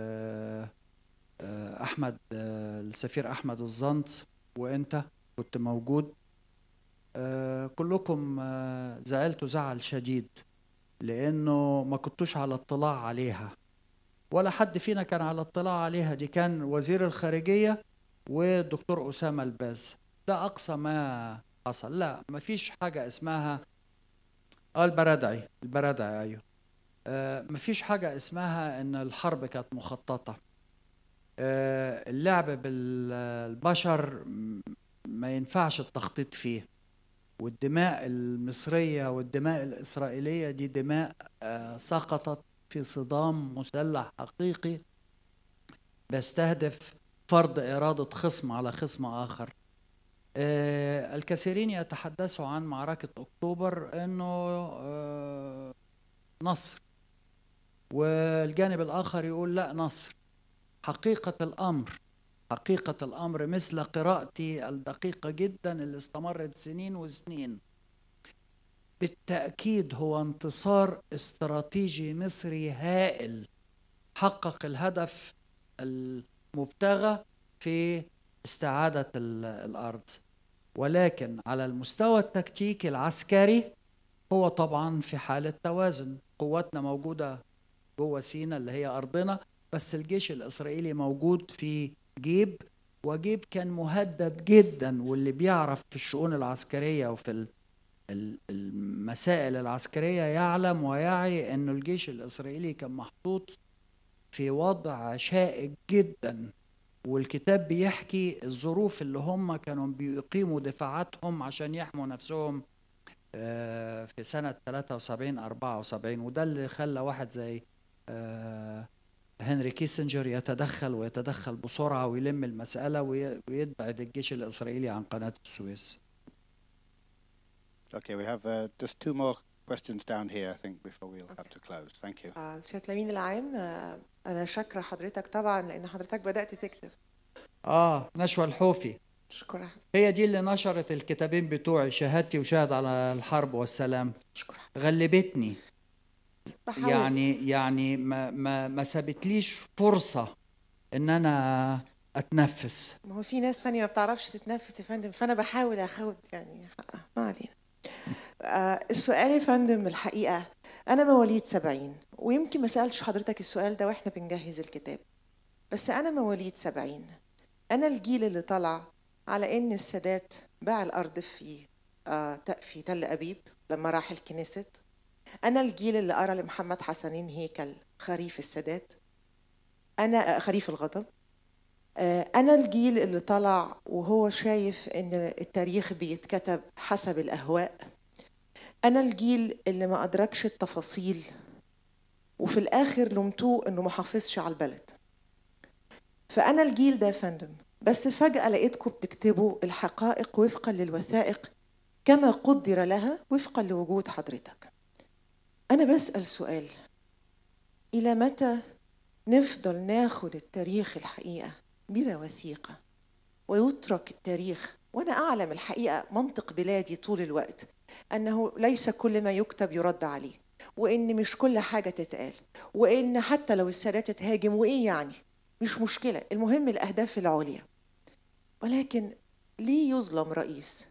آه، احمد آه، السفير احمد الزنط وانت كنت موجود آه، كلكم آه، زعلتوا زعل شديد لانه ما كنتوش على اطلاع عليها ولا حد فينا كان على اطلاع عليها دي كان وزير الخارجيه والدكتور اسامه الباز ده اقصى ما حصل لا ما فيش حاجه اسمها اه البرادعي البرادعي ايوه آه ما فيش حاجه اسمها ان الحرب كانت مخططه آه، اللعب بالبشر م- ما ينفعش التخطيط فيه والدماء المصرية والدماء الإسرائيلية دي دماء آه، سقطت في صدام مسلح حقيقي بيستهدف فرض إرادة خصم على خصم آخر آه، الكثيرين يتحدثوا عن معركة أكتوبر أنه آه، نصر والجانب الآخر يقول لا نصر حقيقة الأمر حقيقة الأمر مثل قراءتي الدقيقة جدا اللي استمرت سنين وسنين بالتأكيد هو انتصار استراتيجي مصري هائل حقق الهدف المبتغى في استعادة ال- الأرض ولكن على المستوى التكتيكي العسكري هو طبعا في حالة توازن قواتنا موجودة جوه سينا اللي هي أرضنا بس الجيش الإسرائيلي موجود في جيب وجيب كان مهدد جدا واللي بيعرف في الشؤون العسكرية وفي ال- ال- المسائل العسكرية يعلم ويعي أن الجيش الإسرائيلي كان محطوط في وضع شائك جدا والكتاب بيحكي الظروف اللي هم كانوا بيقيموا دفاعاتهم عشان يحموا نفسهم آه، في سنة 73 74 وده اللي خلى واحد زي آه، هنري كيسنجر يتدخل ويتدخل بسرعة ويلم المسألة وي- ويتبعد الجيش الإسرائيلي عن قناة السويس Okay, we have uh, just two more questions down here, I think, before we'll have to close. Thank you. آه، سيادة الأمين العام آه، أنا شاكرة حضرتك طبعا لأن حضرتك بدأت تكتب آه نشوى الحوفي شكرا هي دي اللي نشرت الكتابين بتوعي شهادتي وشاهد على الحرب والسلام شكرا غلبتني بحاول يعني يعني ما ما ما سابتليش فرصة إن أنا أتنفس ما هو في ناس تانية ما بتعرفش تتنفس يا فندم فأنا بحاول أخد يعني حقها ما علينا آه السؤال يا فندم الحقيقة أنا مواليد سبعين ويمكن ما سألتش حضرتك السؤال ده وإحنا بنجهز الكتاب بس أنا مواليد سبعين أنا الجيل اللي طلع على إن السادات باع الأرض في آه ت- في تل أبيب لما راح الكنيست أنا الجيل اللي أرى لمحمد حسنين هيكل خريف السادات أنا آه، خريف الغضب آه، أنا الجيل اللي طلع وهو شايف إن التاريخ بيتكتب حسب الأهواء أنا الجيل اللي ما أدركش التفاصيل وفي الآخر لومتوه إنه ما حافظش على البلد فأنا الجيل ده يا فندم بس فجأة لقيتكم بتكتبوا الحقائق وفقا للوثائق كما قدر لها وفقا لوجود حضرتك أنا بسأل سؤال إلى متى نفضل ناخد التاريخ الحقيقة بلا وثيقة ويترك التاريخ وأنا أعلم الحقيقة منطق بلادي طول الوقت أنه ليس كل ما يكتب يرد عليه وإن مش كل حاجة تتقال وإن حتى لو السادات تهاجم وإيه يعني مش مشكلة المهم الأهداف العليا ولكن ليه يظلم رئيس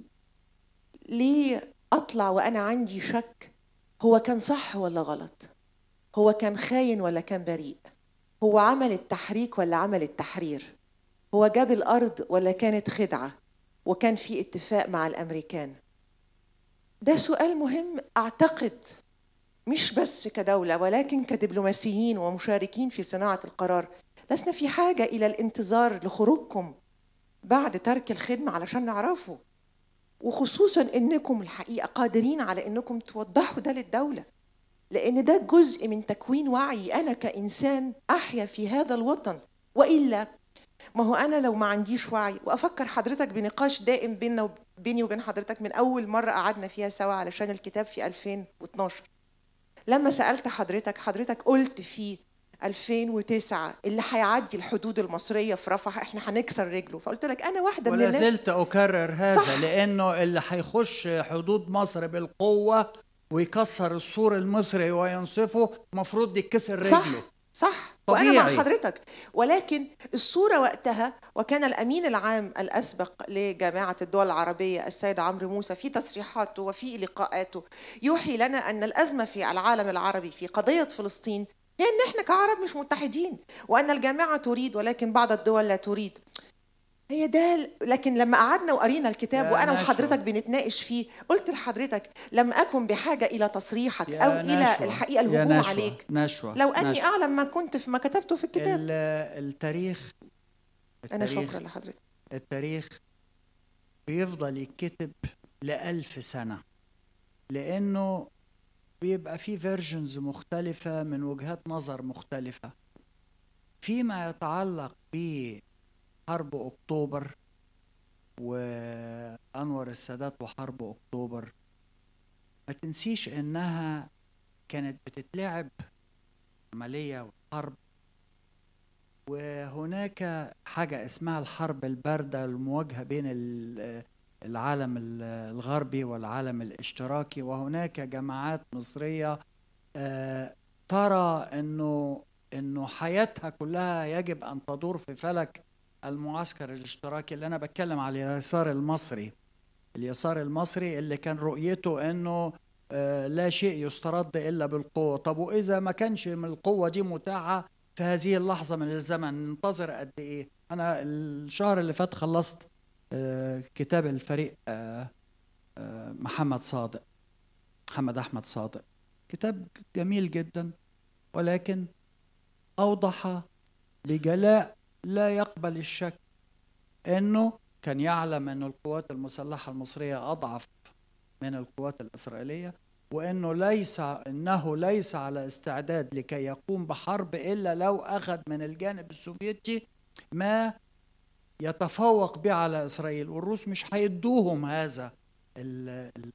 ليه أطلع وأنا عندي شك هو كان صح ولا غلط هو كان خاين ولا كان بريء هو عمل التحريك ولا عمل التحرير هو جاب الأرض ولا كانت خدعة وكان في اتفاق مع الأمريكان ده سؤال مهم أعتقد مش بس كدولة ولكن كدبلوماسيين ومشاركين في صناعة القرار لسنا في حاجة إلى الانتظار لخروجكم بعد ترك الخدمة علشان نعرفه وخصوصا انكم الحقيقه قادرين على انكم توضحوا ده للدوله لان ده جزء من تكوين وعي انا كانسان احيا في هذا الوطن والا ما هو انا لو ما عنديش وعي وافكر حضرتك بنقاش دائم بيننا وب- بيني وبين حضرتك من اول مره قعدنا فيها سوا علشان الكتاب في 2012 لما سالت حضرتك حضرتك قلت في 2009 اللي هيعدي الحدود المصريه في رفح احنا هنكسر رجله فقلت لك انا واحده من ولا الناس زلت أكرر هذا صح. لأنه اللي هيخش حدود مصر بالقوة ويكسر السور المصري وينصفه المفروض يتكسر صح رجله صح وانا مع طبيعي. حضرتك ولكن الصوره وقتها وكان الامين العام الاسبق لجامعه الدول العربيه السيد عمرو موسى في تصريحاته وفي لقاءاته يوحي لنا ان الازمه في العالم العربي في قضيه فلسطين هي ان احنا كعرب مش متحدين وان الجامعه تريد ولكن بعض الدول لا تريد هي ده ال- لكن لما قعدنا وقرينا الكتاب يا وانا نشوى. وحضرتك بنتناقش فيه قلت لحضرتك لم اكن بحاجه الى تصريحك يا او الى نشوى، الحقيقه يا الهجوم نشوى، عليك نشوى لو اني نشوى. اعلم ما كنت في ما كتبته في الكتاب ال- التاريخ انا التاريخ- شكرا لحضرتك التاريخ بيفضل يتكتب لألف سنة لأنه بيبقى فيه فيرجنز مختلفة من وجهات نظر مختلفة فيما يتعلق بحرب أكتوبر وأنور السادات وحرب أكتوبر ما تنسيش إنها كانت بتتلعب عملية وحرب وهناك حاجة اسمها الحرب الباردة المواجهة بين ال- العالم ال- الغربي والعالم الاشتراكي وهناك جماعات مصرية آه، ترى انه انه حياتها كلها يجب ان تدور في فلك المعسكر الاشتراكي اللي انا بتكلم على اليسار المصري اليسار المصري اللي كان رؤيته انه آه، لا شيء يسترد الا بالقوه طب واذا ما كانش من القوه دي متاحه في هذه اللحظه من الزمن ننتظر قد ايه انا الشهر اللي فات خلصت آه، كتاب الفريق آه، آه، محمد صادق محمد احمد صادق كتاب جميل جدا ولكن اوضح بجلاء لا يقبل الشك انه كان يعلم ان القوات المسلحه المصريه اضعف من القوات الاسرائيليه وانه ليس انه ليس على استعداد لكي يقوم بحرب الا لو اخذ من الجانب السوفيتي ما يتفوق به على اسرائيل والروس مش هيدوهم هذا ال ال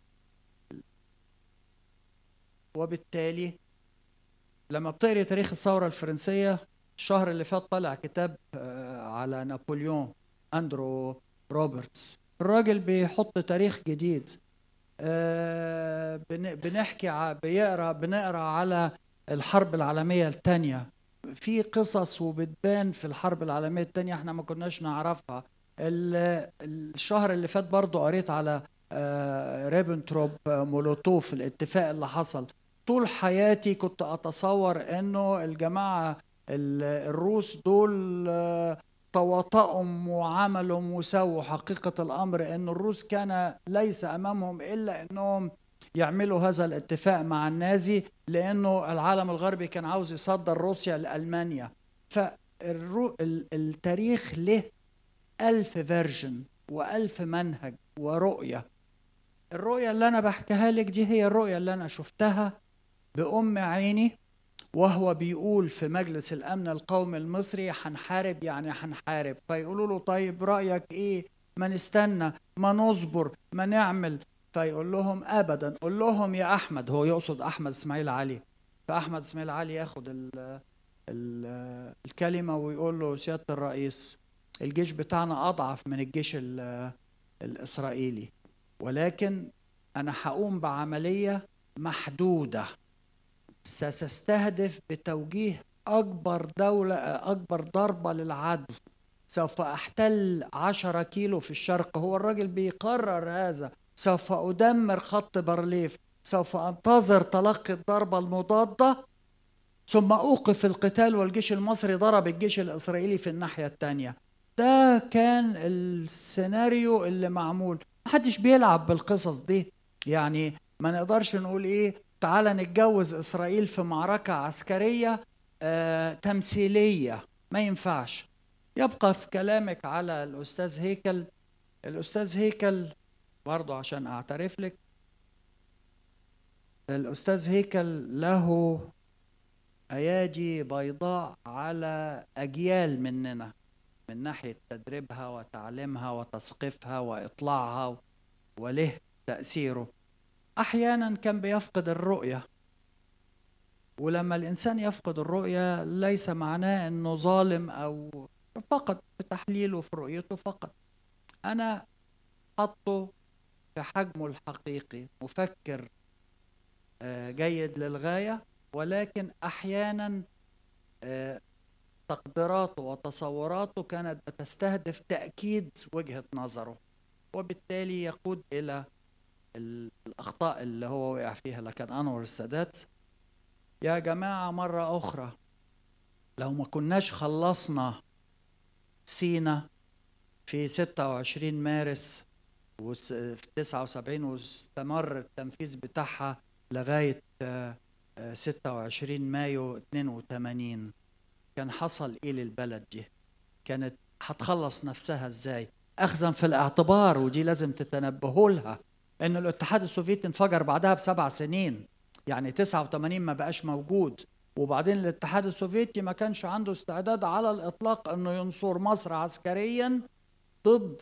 وبالتالي لما بتقري تاريخ الثوره الفرنسيه الشهر اللي فات طلع كتاب آه، على نابليون اندرو روبرتس الراجل بيحط تاريخ جديد آه، بن- بنحكي ع- بيقرا بنقرا على الحرب العالميه الثانيه في قصص وبتبان في الحرب العالميه الثانيه احنا ما كناش نعرفها ال- الشهر اللي فات برضو قريت على آه، ريبنتروب آه، مولوتوف الاتفاق اللي حصل طول حياتي كنت اتصور انه الجماعه ال- الروس دول آه، تواطؤهم وعملوا وسووا حقيقة الأمر أن الروس كان ليس أمامهم إلا أنهم يعملوا هذا الاتفاق مع النازي لأنه العالم الغربي كان عاوز يصدر روسيا لألمانيا فالتاريخ له ألف فيرجن وألف منهج ورؤية الرؤية اللي أنا بحكيها لك دي هي الرؤية اللي أنا شفتها بأم عيني وهو بيقول في مجلس الامن القومي المصري هنحارب يعني هنحارب فيقولوا له طيب رايك ايه ما نستنى ما نصبر ما نعمل فيقول لهم ابدا قول لهم يا احمد هو يقصد احمد اسماعيل علي فاحمد اسماعيل علي ياخد ال ال الكلمه ويقول له سياده الرئيس الجيش بتاعنا اضعف من الجيش ال- الاسرائيلي ولكن انا هقوم بعمليه محدوده ستستهدف بتوجيه أكبر دولة أكبر ضربة للعدو سوف أحتل عشرة كيلو في الشرق هو الراجل بيقرر هذا سوف أدمر خط بارليف سوف أنتظر تلقي الضربة المضادة ثم أوقف القتال والجيش المصري ضرب الجيش الإسرائيلي في الناحية التانية ده كان السيناريو اللي معمول محدش بيلعب بالقصص دي يعني ما نقدرش نقول ايه تعالى نتجوز اسرائيل في معركه عسكريه آه تمثيليه ما ينفعش يبقى في كلامك على الاستاذ هيكل الاستاذ هيكل برضه عشان اعترف لك الاستاذ هيكل له ايادي بيضاء على اجيال مننا من ناحيه تدريبها وتعليمها وتثقيفها واطلاعها وله تاثيره احيانا كان بيفقد الرؤيه ولما الانسان يفقد الرؤيه ليس معناه انه ظالم او فقط في تحليله في رؤيته فقط انا حطه في حجمه الحقيقي مفكر آه، جيد للغايه ولكن احيانا آه، تقديراته وتصوراته كانت بتستهدف تاكيد وجهه نظره وبالتالي يقود الى ال- الأخطاء اللي هو وقع فيها لكن أنور السادات يا جماعة مرة أخرى لو ما كناش خلصنا سينا في 26 مارس وس- في 79 واستمر التنفيذ بتاعها لغاية آه، آه، 26 مايو 82 كان حصل ايه للبلد دي كانت هتخلص نفسها ازاي اخذا في الاعتبار ودي لازم تتنبهوا لها ان الاتحاد السوفيتي انفجر بعدها بسبع سنين يعني 89 ما بقاش موجود وبعدين الاتحاد السوفيتي ما كانش عنده استعداد على الاطلاق انه ينصر مصر عسكريا ضد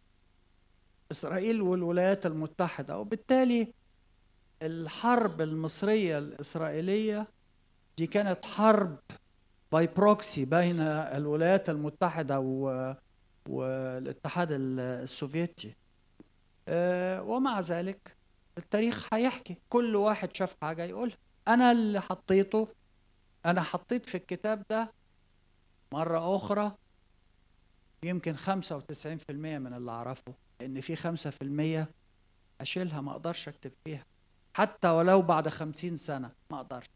اسرائيل والولايات المتحده وبالتالي الحرب المصريه الاسرائيليه دي كانت حرب باي بروكسي بين الولايات المتحده و... والاتحاد ال- السوفيتي آه، ومع ذلك التاريخ هيحكي كل واحد شاف حاجه يقولها انا اللي حطيته انا حطيت في الكتاب ده مره اخرى يمكن 95% من اللي اعرفه ان في 5% اشيلها ما اقدرش اكتب فيها حتى ولو بعد خمسين سنة ما أقدرش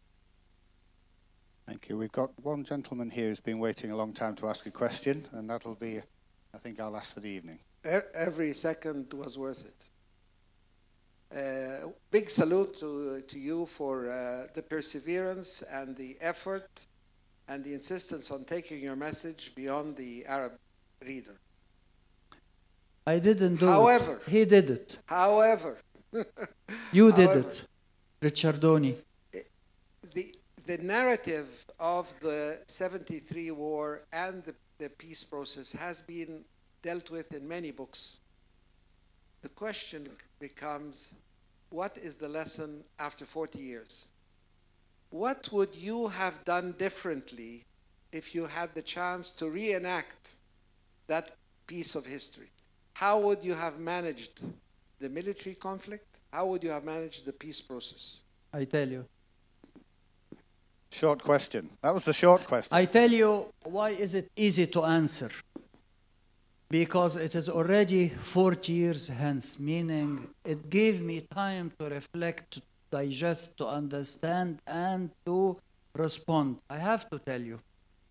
Thank you. We've got one gentleman here who's been waiting a long time to ask a question, and that'll be, I think, our last for the evening. E- Every second was worth it. Uh, big salute to, to you for uh, the perseverance and the effort and the insistence on taking your message beyond the Arab reader. I didn't do However- it. He did it. However, You did However- it. Ricciardoni. the, the narrative of the 73 war and the, the peace process has been dealt with in many books. The question becomes what is the lesson after 40 years? What would you have done differently if you had the chance to reenact that piece of history? How would you have managed the military conflict? How would you have managed the peace process? I tell you. Short question. That was the short question. I tell you why is it easy to answer? Because it is already 40 years hence, meaning it gave me time to reflect, to digest, to understand, and to respond. I have to tell you,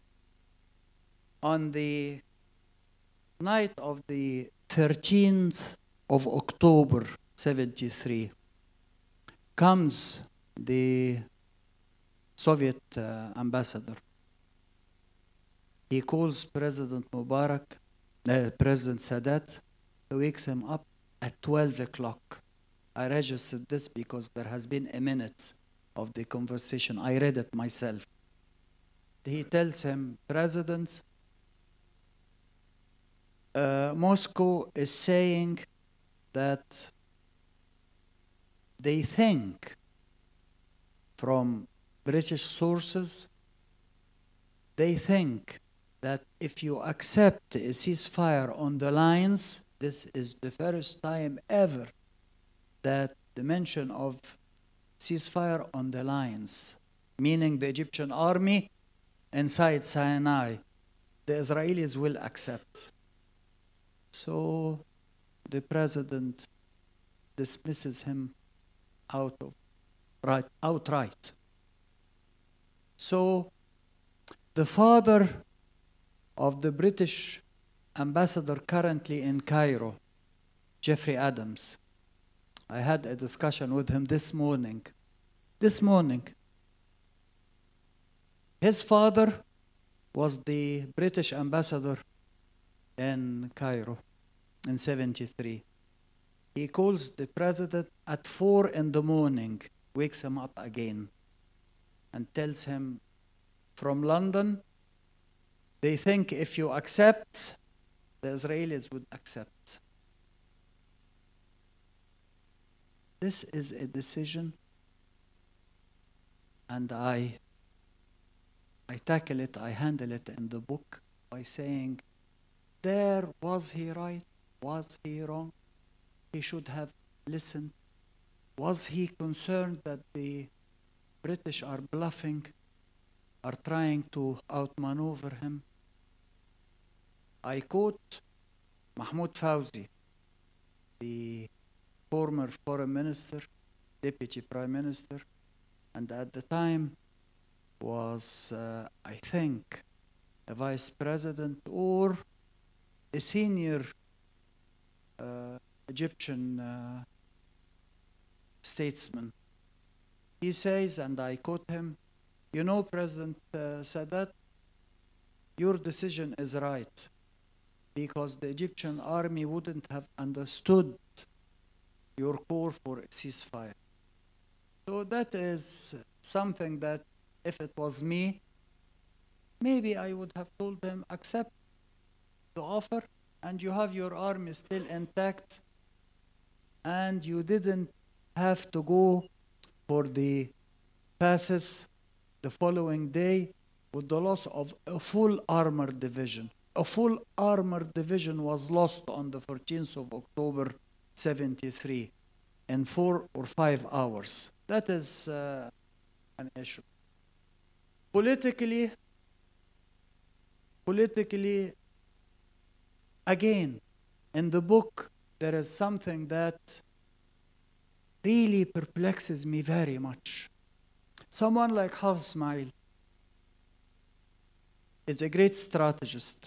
on the night of the 13th of October 73 comes the Soviet uh, ambassador. He calls President Mubarak, uh, President Sadat, he wakes him up at 12 o'clock. I registered this because there has been a minute of the conversation. I read it myself. He tells him, President, uh, Moscow is saying that they think from British sources, they think that if you accept a ceasefire on the lines, this is the first time ever that the mention of ceasefire on the lines, meaning the Egyptian army inside Sinai, the Israelis will accept. So the president dismisses him out of right outright. So the father of the British ambassador currently in Cairo, Jeffrey Adams, I had a discussion with him this morning. This morning. His father was the British ambassador in Cairo in 73. He calls the president at four in the morning, wakes him up again, and tells him from London, they think if you accept, the Israelis would accept. This is a decision, and I, I tackle it, I handle it in the book by saying, there was he right, was he wrong? He should have listened. Was he concerned that the British are bluffing, are trying to outmaneuver him? I quote Mahmoud Fawzi, the former foreign minister, deputy prime minister, and at the time was, uh, I think, a vice president or a senior uh, Egyptian uh, statesman. He says, and I quote him, You know, President uh, Sadat, your decision is right because the Egyptian army wouldn't have understood your call for a ceasefire. So that is something that, if it was me, maybe I would have told him, accept the offer, and you have your army still intact, and you didn't have to go for the passes the following day with the loss of a full armored division. A full armored division was lost on the 14th of October 73 in four or five hours. That is uh, an issue. Politically, politically, again, in the book, there is something that really perplexes me very much. Someone like Hafiz Ismail is a great strategist,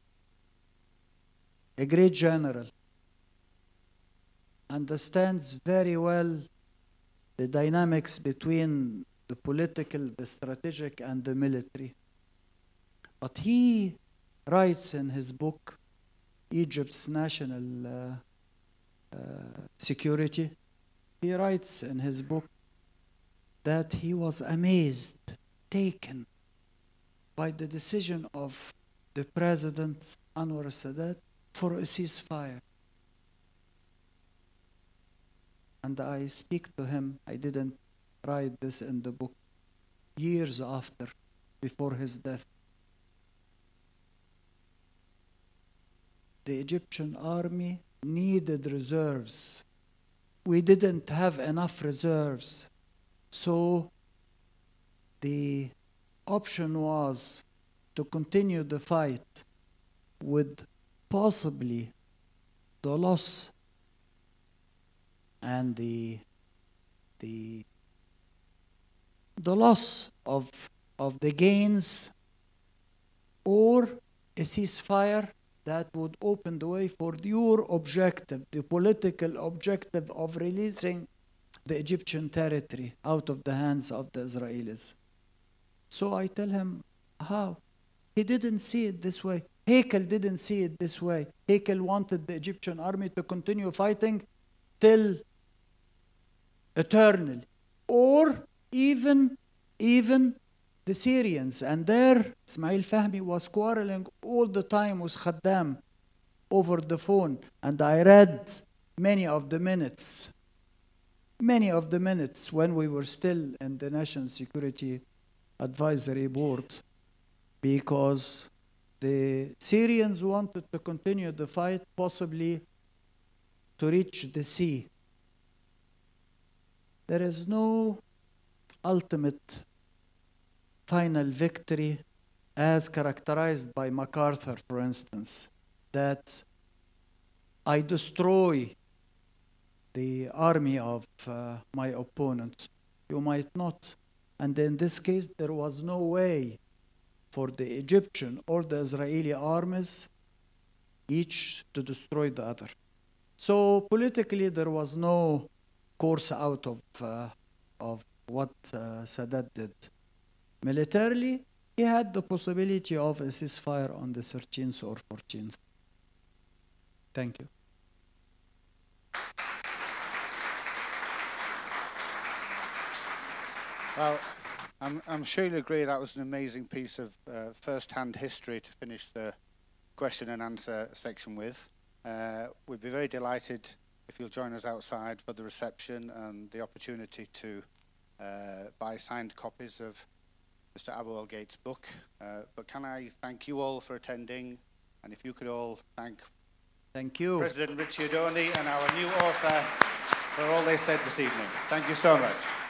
a great general, understands very well the dynamics between the political, the strategic, and the military. But he writes in his book, Egypt's National uh, uh, Security, he writes in his book that he was amazed, taken by the decision of the President Anwar Sadat for a ceasefire. And I speak to him, I didn't write this in the book, years after, before his death. The Egyptian army needed reserves. We didn't have enough reserves. So the option was to continue the fight with possibly the loss and the the the loss of of the gains or a ceasefire that would open the way for your objective, the political objective of releasing the Egyptian territory out of the hands of the Israelis. So I tell him, how? He didn't see it this way. Hakel didn't see it this way. Hakel wanted the Egyptian army to continue fighting till eternally. Or even, even the Syrians. And there, Ismail Fahmi was quarreling all the time with Khaddam over the phone. And I read many of the minutes, many of the minutes when we were still in the National Security Advisory Board because the Syrians wanted to continue the fight, possibly to reach the sea. There is no ultimate final victory as characterized by MacArthur, for instance, that I destroy the army of uh, my opponent. You might not. And in this case, there was no way for the Egyptian or the Israeli armies each to destroy the other. So politically, there was no course out of, uh, of what uh, Sadat did. Militarily, he had the possibility of a ceasefire on the 13th or 14th. Thank you. Well, I'm, I'm sure you'll agree that was an amazing piece of uh, first-hand history to finish the question and answer section with. Uh, we'd be very delighted if you'll join us outside for the reception and the opportunity to uh, buy signed copies of Mr. Abu El Gates' book. Uh, but can I thank you all for attending, and if you could all thank Thank you. President Ricciardoni and our new author for all they said this evening. Thank you so much.